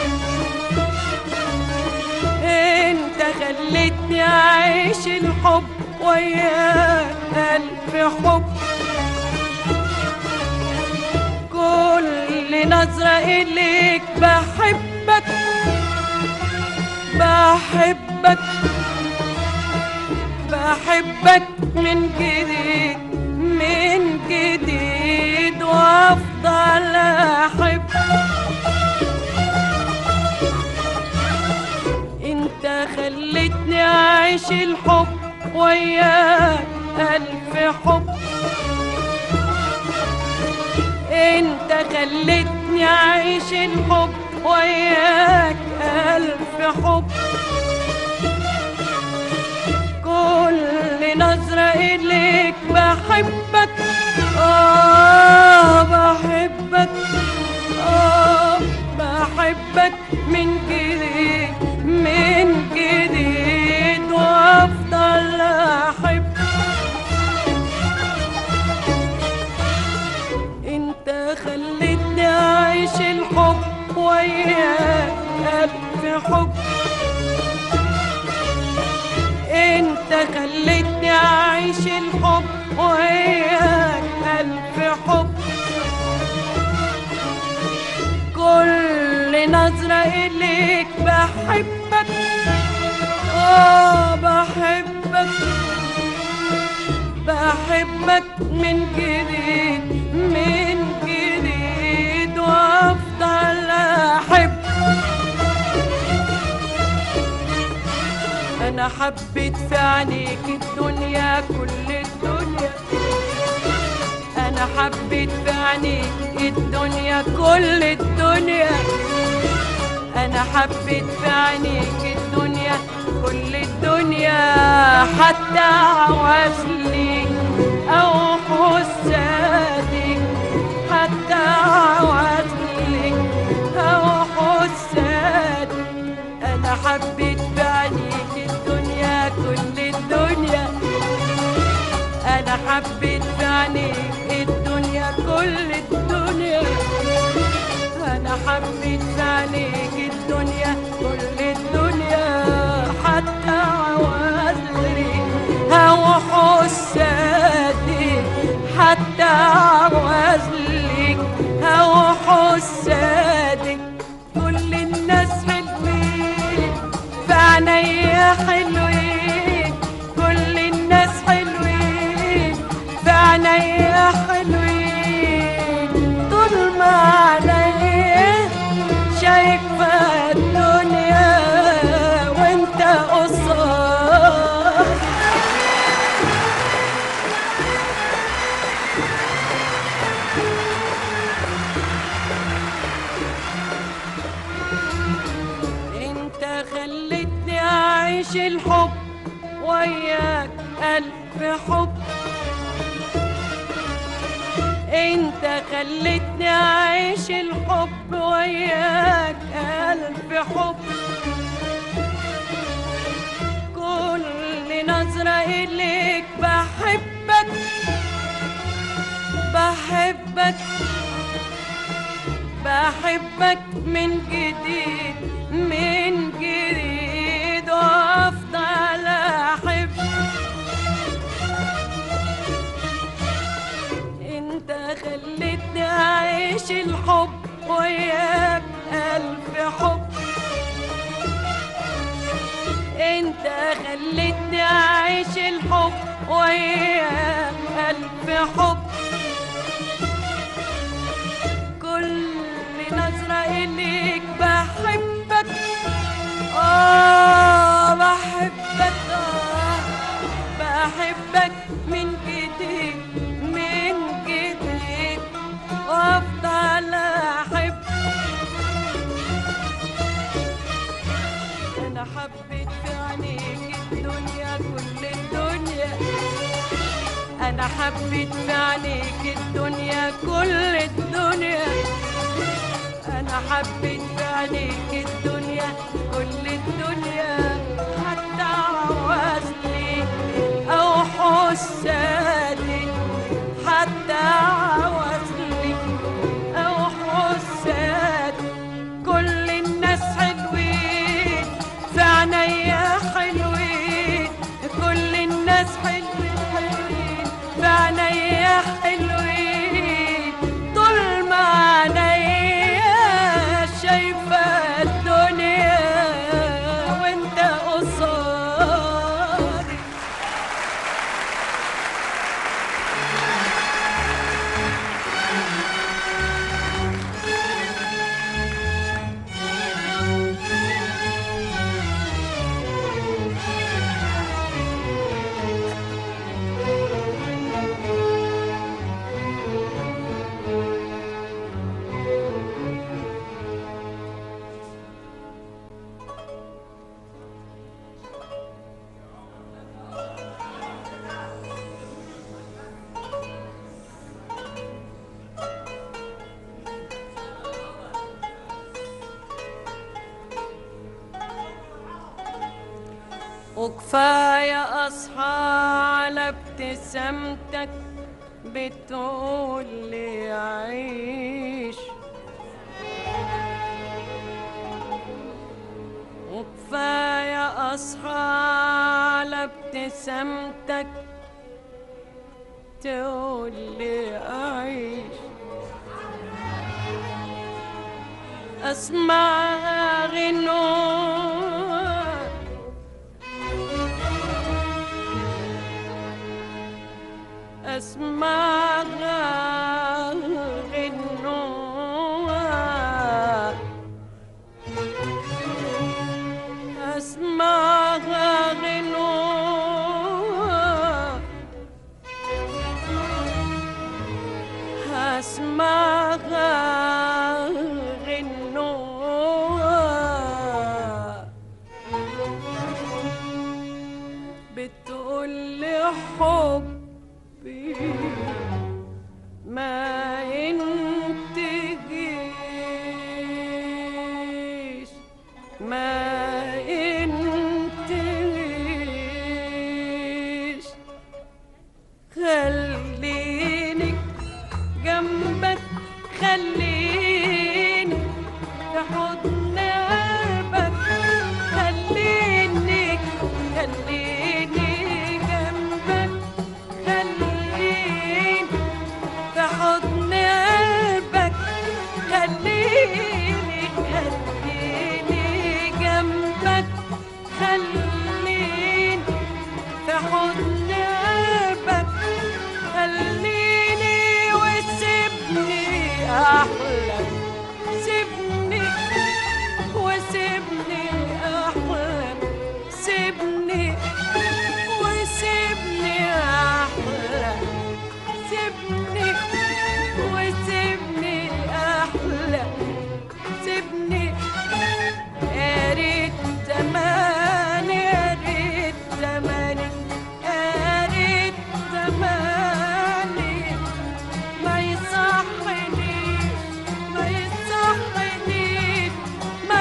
انت خلتني اعيش الحب وياك الف حب كل نظرة إليك بحبك بحبك بحبك من جديد من جديد وأفضل أحب انت خلتني أعيش الحب وياك ألف حب انت خلتني اعيش الحب وياك الف حب كل نظرة اليك بحبك اه بحبك اه بحبك من جديد من جديد وافضل احب انت خلتني اعيش الحب وياك الف حب انت خلتني اعيش الحب وياك الف حب كل نظرة اليك بحبك اه بحبك بحبك من جديد من جديد وافضل احب انا حبيت في عينيك الدنيا كل الدنيا انا حبيت في عينيك الدنيا كل الدنيا انا حبيت في عينيك الدنيا كل الدنيا حتى عوزلي او حسادي حتى عوزلي او حسادي انا حبيت في عينيك الدنيا كل الدنيا انا حبيت في عينيك الدنيا كل الدنيا انا حبيت في عينيك الدنيا كل الدنيا حتى عوزلي هو حسادي حتى عوزلي هو حسادي كل الناس حلوين في عينيا حلوين كل الناس حلوين في عينيا حلوين طول ما عينيا شايفة الدنيا وانت قصاد انت خلتني اعيش الحب وياك الف حب انت خلتني اعيش الحب وياك الف حب كل نظرة اليك بحبك بحبك بحبك من جديد من جديد وافضل احب انت خلتني اعيش الحب وياك الف حب انت خلتني اعيش الحب وياك الف حب كل نظرة إليك بحبك آه بحبك آه بحبك من جديد من جديد وأفضل أحب أنا حبيت في عينيك الدنيا كل الدنيا أنا حبيت في عينيك الدنيا كل الدنيا أنا حبيت في عينيك الدنيا كل الدنيا حتى عوزلي أو حسادي حتى عوزلي أو حسادي كل الناس حلوين في عينيا حلوين كل الناس حلوين حلوين في عينيا حلوين طول ما عينيا شايفة الدنيا وانت قصادي وكفاية أصحى على ابتسامتك بتقول لي عيش وكفاية أصحى على ابتسامتك تقول لي أعيش أسمع غنوة أسمع غنوة أسمع حبي ما ينتهيش ما ينتهيش خليني جنبك خليني في حضن قلبك خليني خليني جنبك خليني في حضن قلبك خليني خليني جنبك خليني في حضن قلبك خليني وسيبني احلم سيبني وسيبني احلم سيبني وسيبني احلم سيبني وسيبني احلم سيبني يا ريت زماني يا ريت زماني يا ريت زماني ما يصحنيش ما يصحنيش ما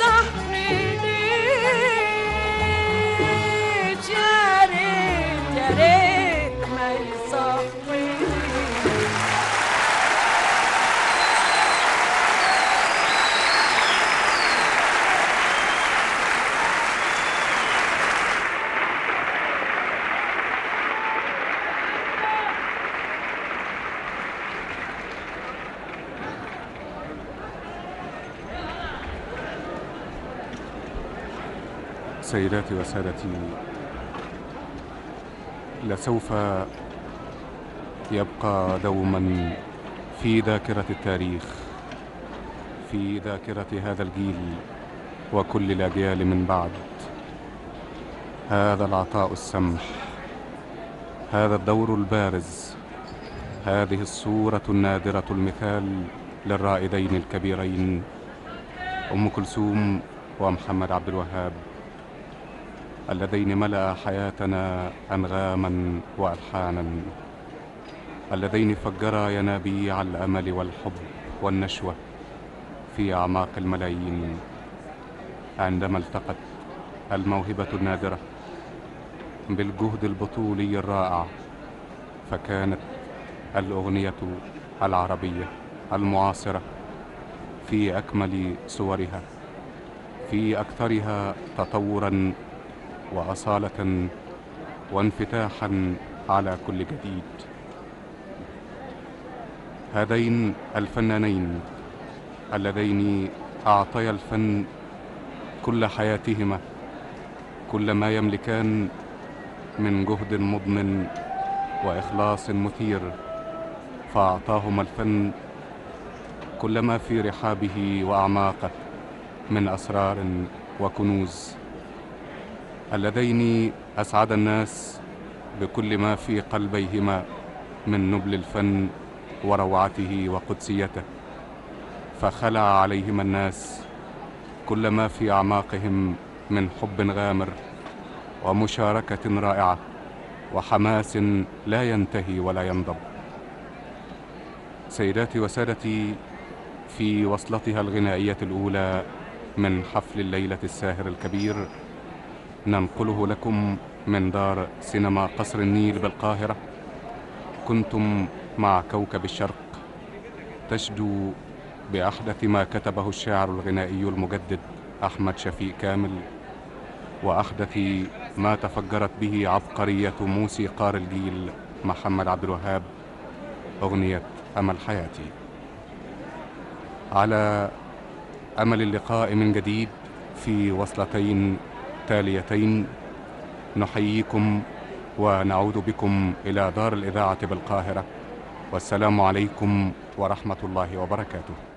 يصحنيش يا ريت يا ريت ما يصحنيش سيداتي وسادتي لسوف يبقى دوما في ذاكرة التاريخ في ذاكرة هذا الجيل وكل الأجيال من بعد هذا العطاء السمح هذا الدور البارز هذه الصورة النادرة المثال للرائدين الكبيرين أم كلثوم ومحمد عبد الوهاب اللذين ملأ حياتنا أنغاما وألحانا اللذين فجرا ينابيع الأمل والحب والنشوة في أعماق الملايين عندما التقت الموهبة النادرة بالجهد البطولي الرائع فكانت الأغنية العربية المعاصرة في أكمل صورها في أكثرها تطورا وأصالة وانفتاحا على كل جديد هذين الفنانين اللذين أعطيا الفن كل حياتهما كل ما يملكان من جهد مضن وإخلاص مثير فأعطاهما الفن كل ما في رحابه وأعماقه من أسرار وكنوز اللذين أسعد الناس بكل ما في قلبيهما من نبل الفن وروعته وقدسيته فخلع عليهما الناس كل ما في أعماقهم من حب غامر ومشاركة رائعة وحماس لا ينتهي ولا ينضب سيداتي وسادتي في وصلتها الغنائية الأولى من حفل الليلة الساهر الكبير ننقله لكم من دار سينما قصر النيل بالقاهرة كنتم مع كوكب الشرق تشدو بأحدث ما كتبه الشاعر الغنائي المجدد أحمد شفيق كامل وأحدث ما تفجرت به عبقرية موسيقار الجيل محمد عبد الوهاب أغنية أمل حياتي على أمل اللقاء من جديد في وصلتين تاليتين نحييكم ونعود بكم إلى دار الإذاعة بالقاهرة والسلام عليكم ورحمة الله وبركاته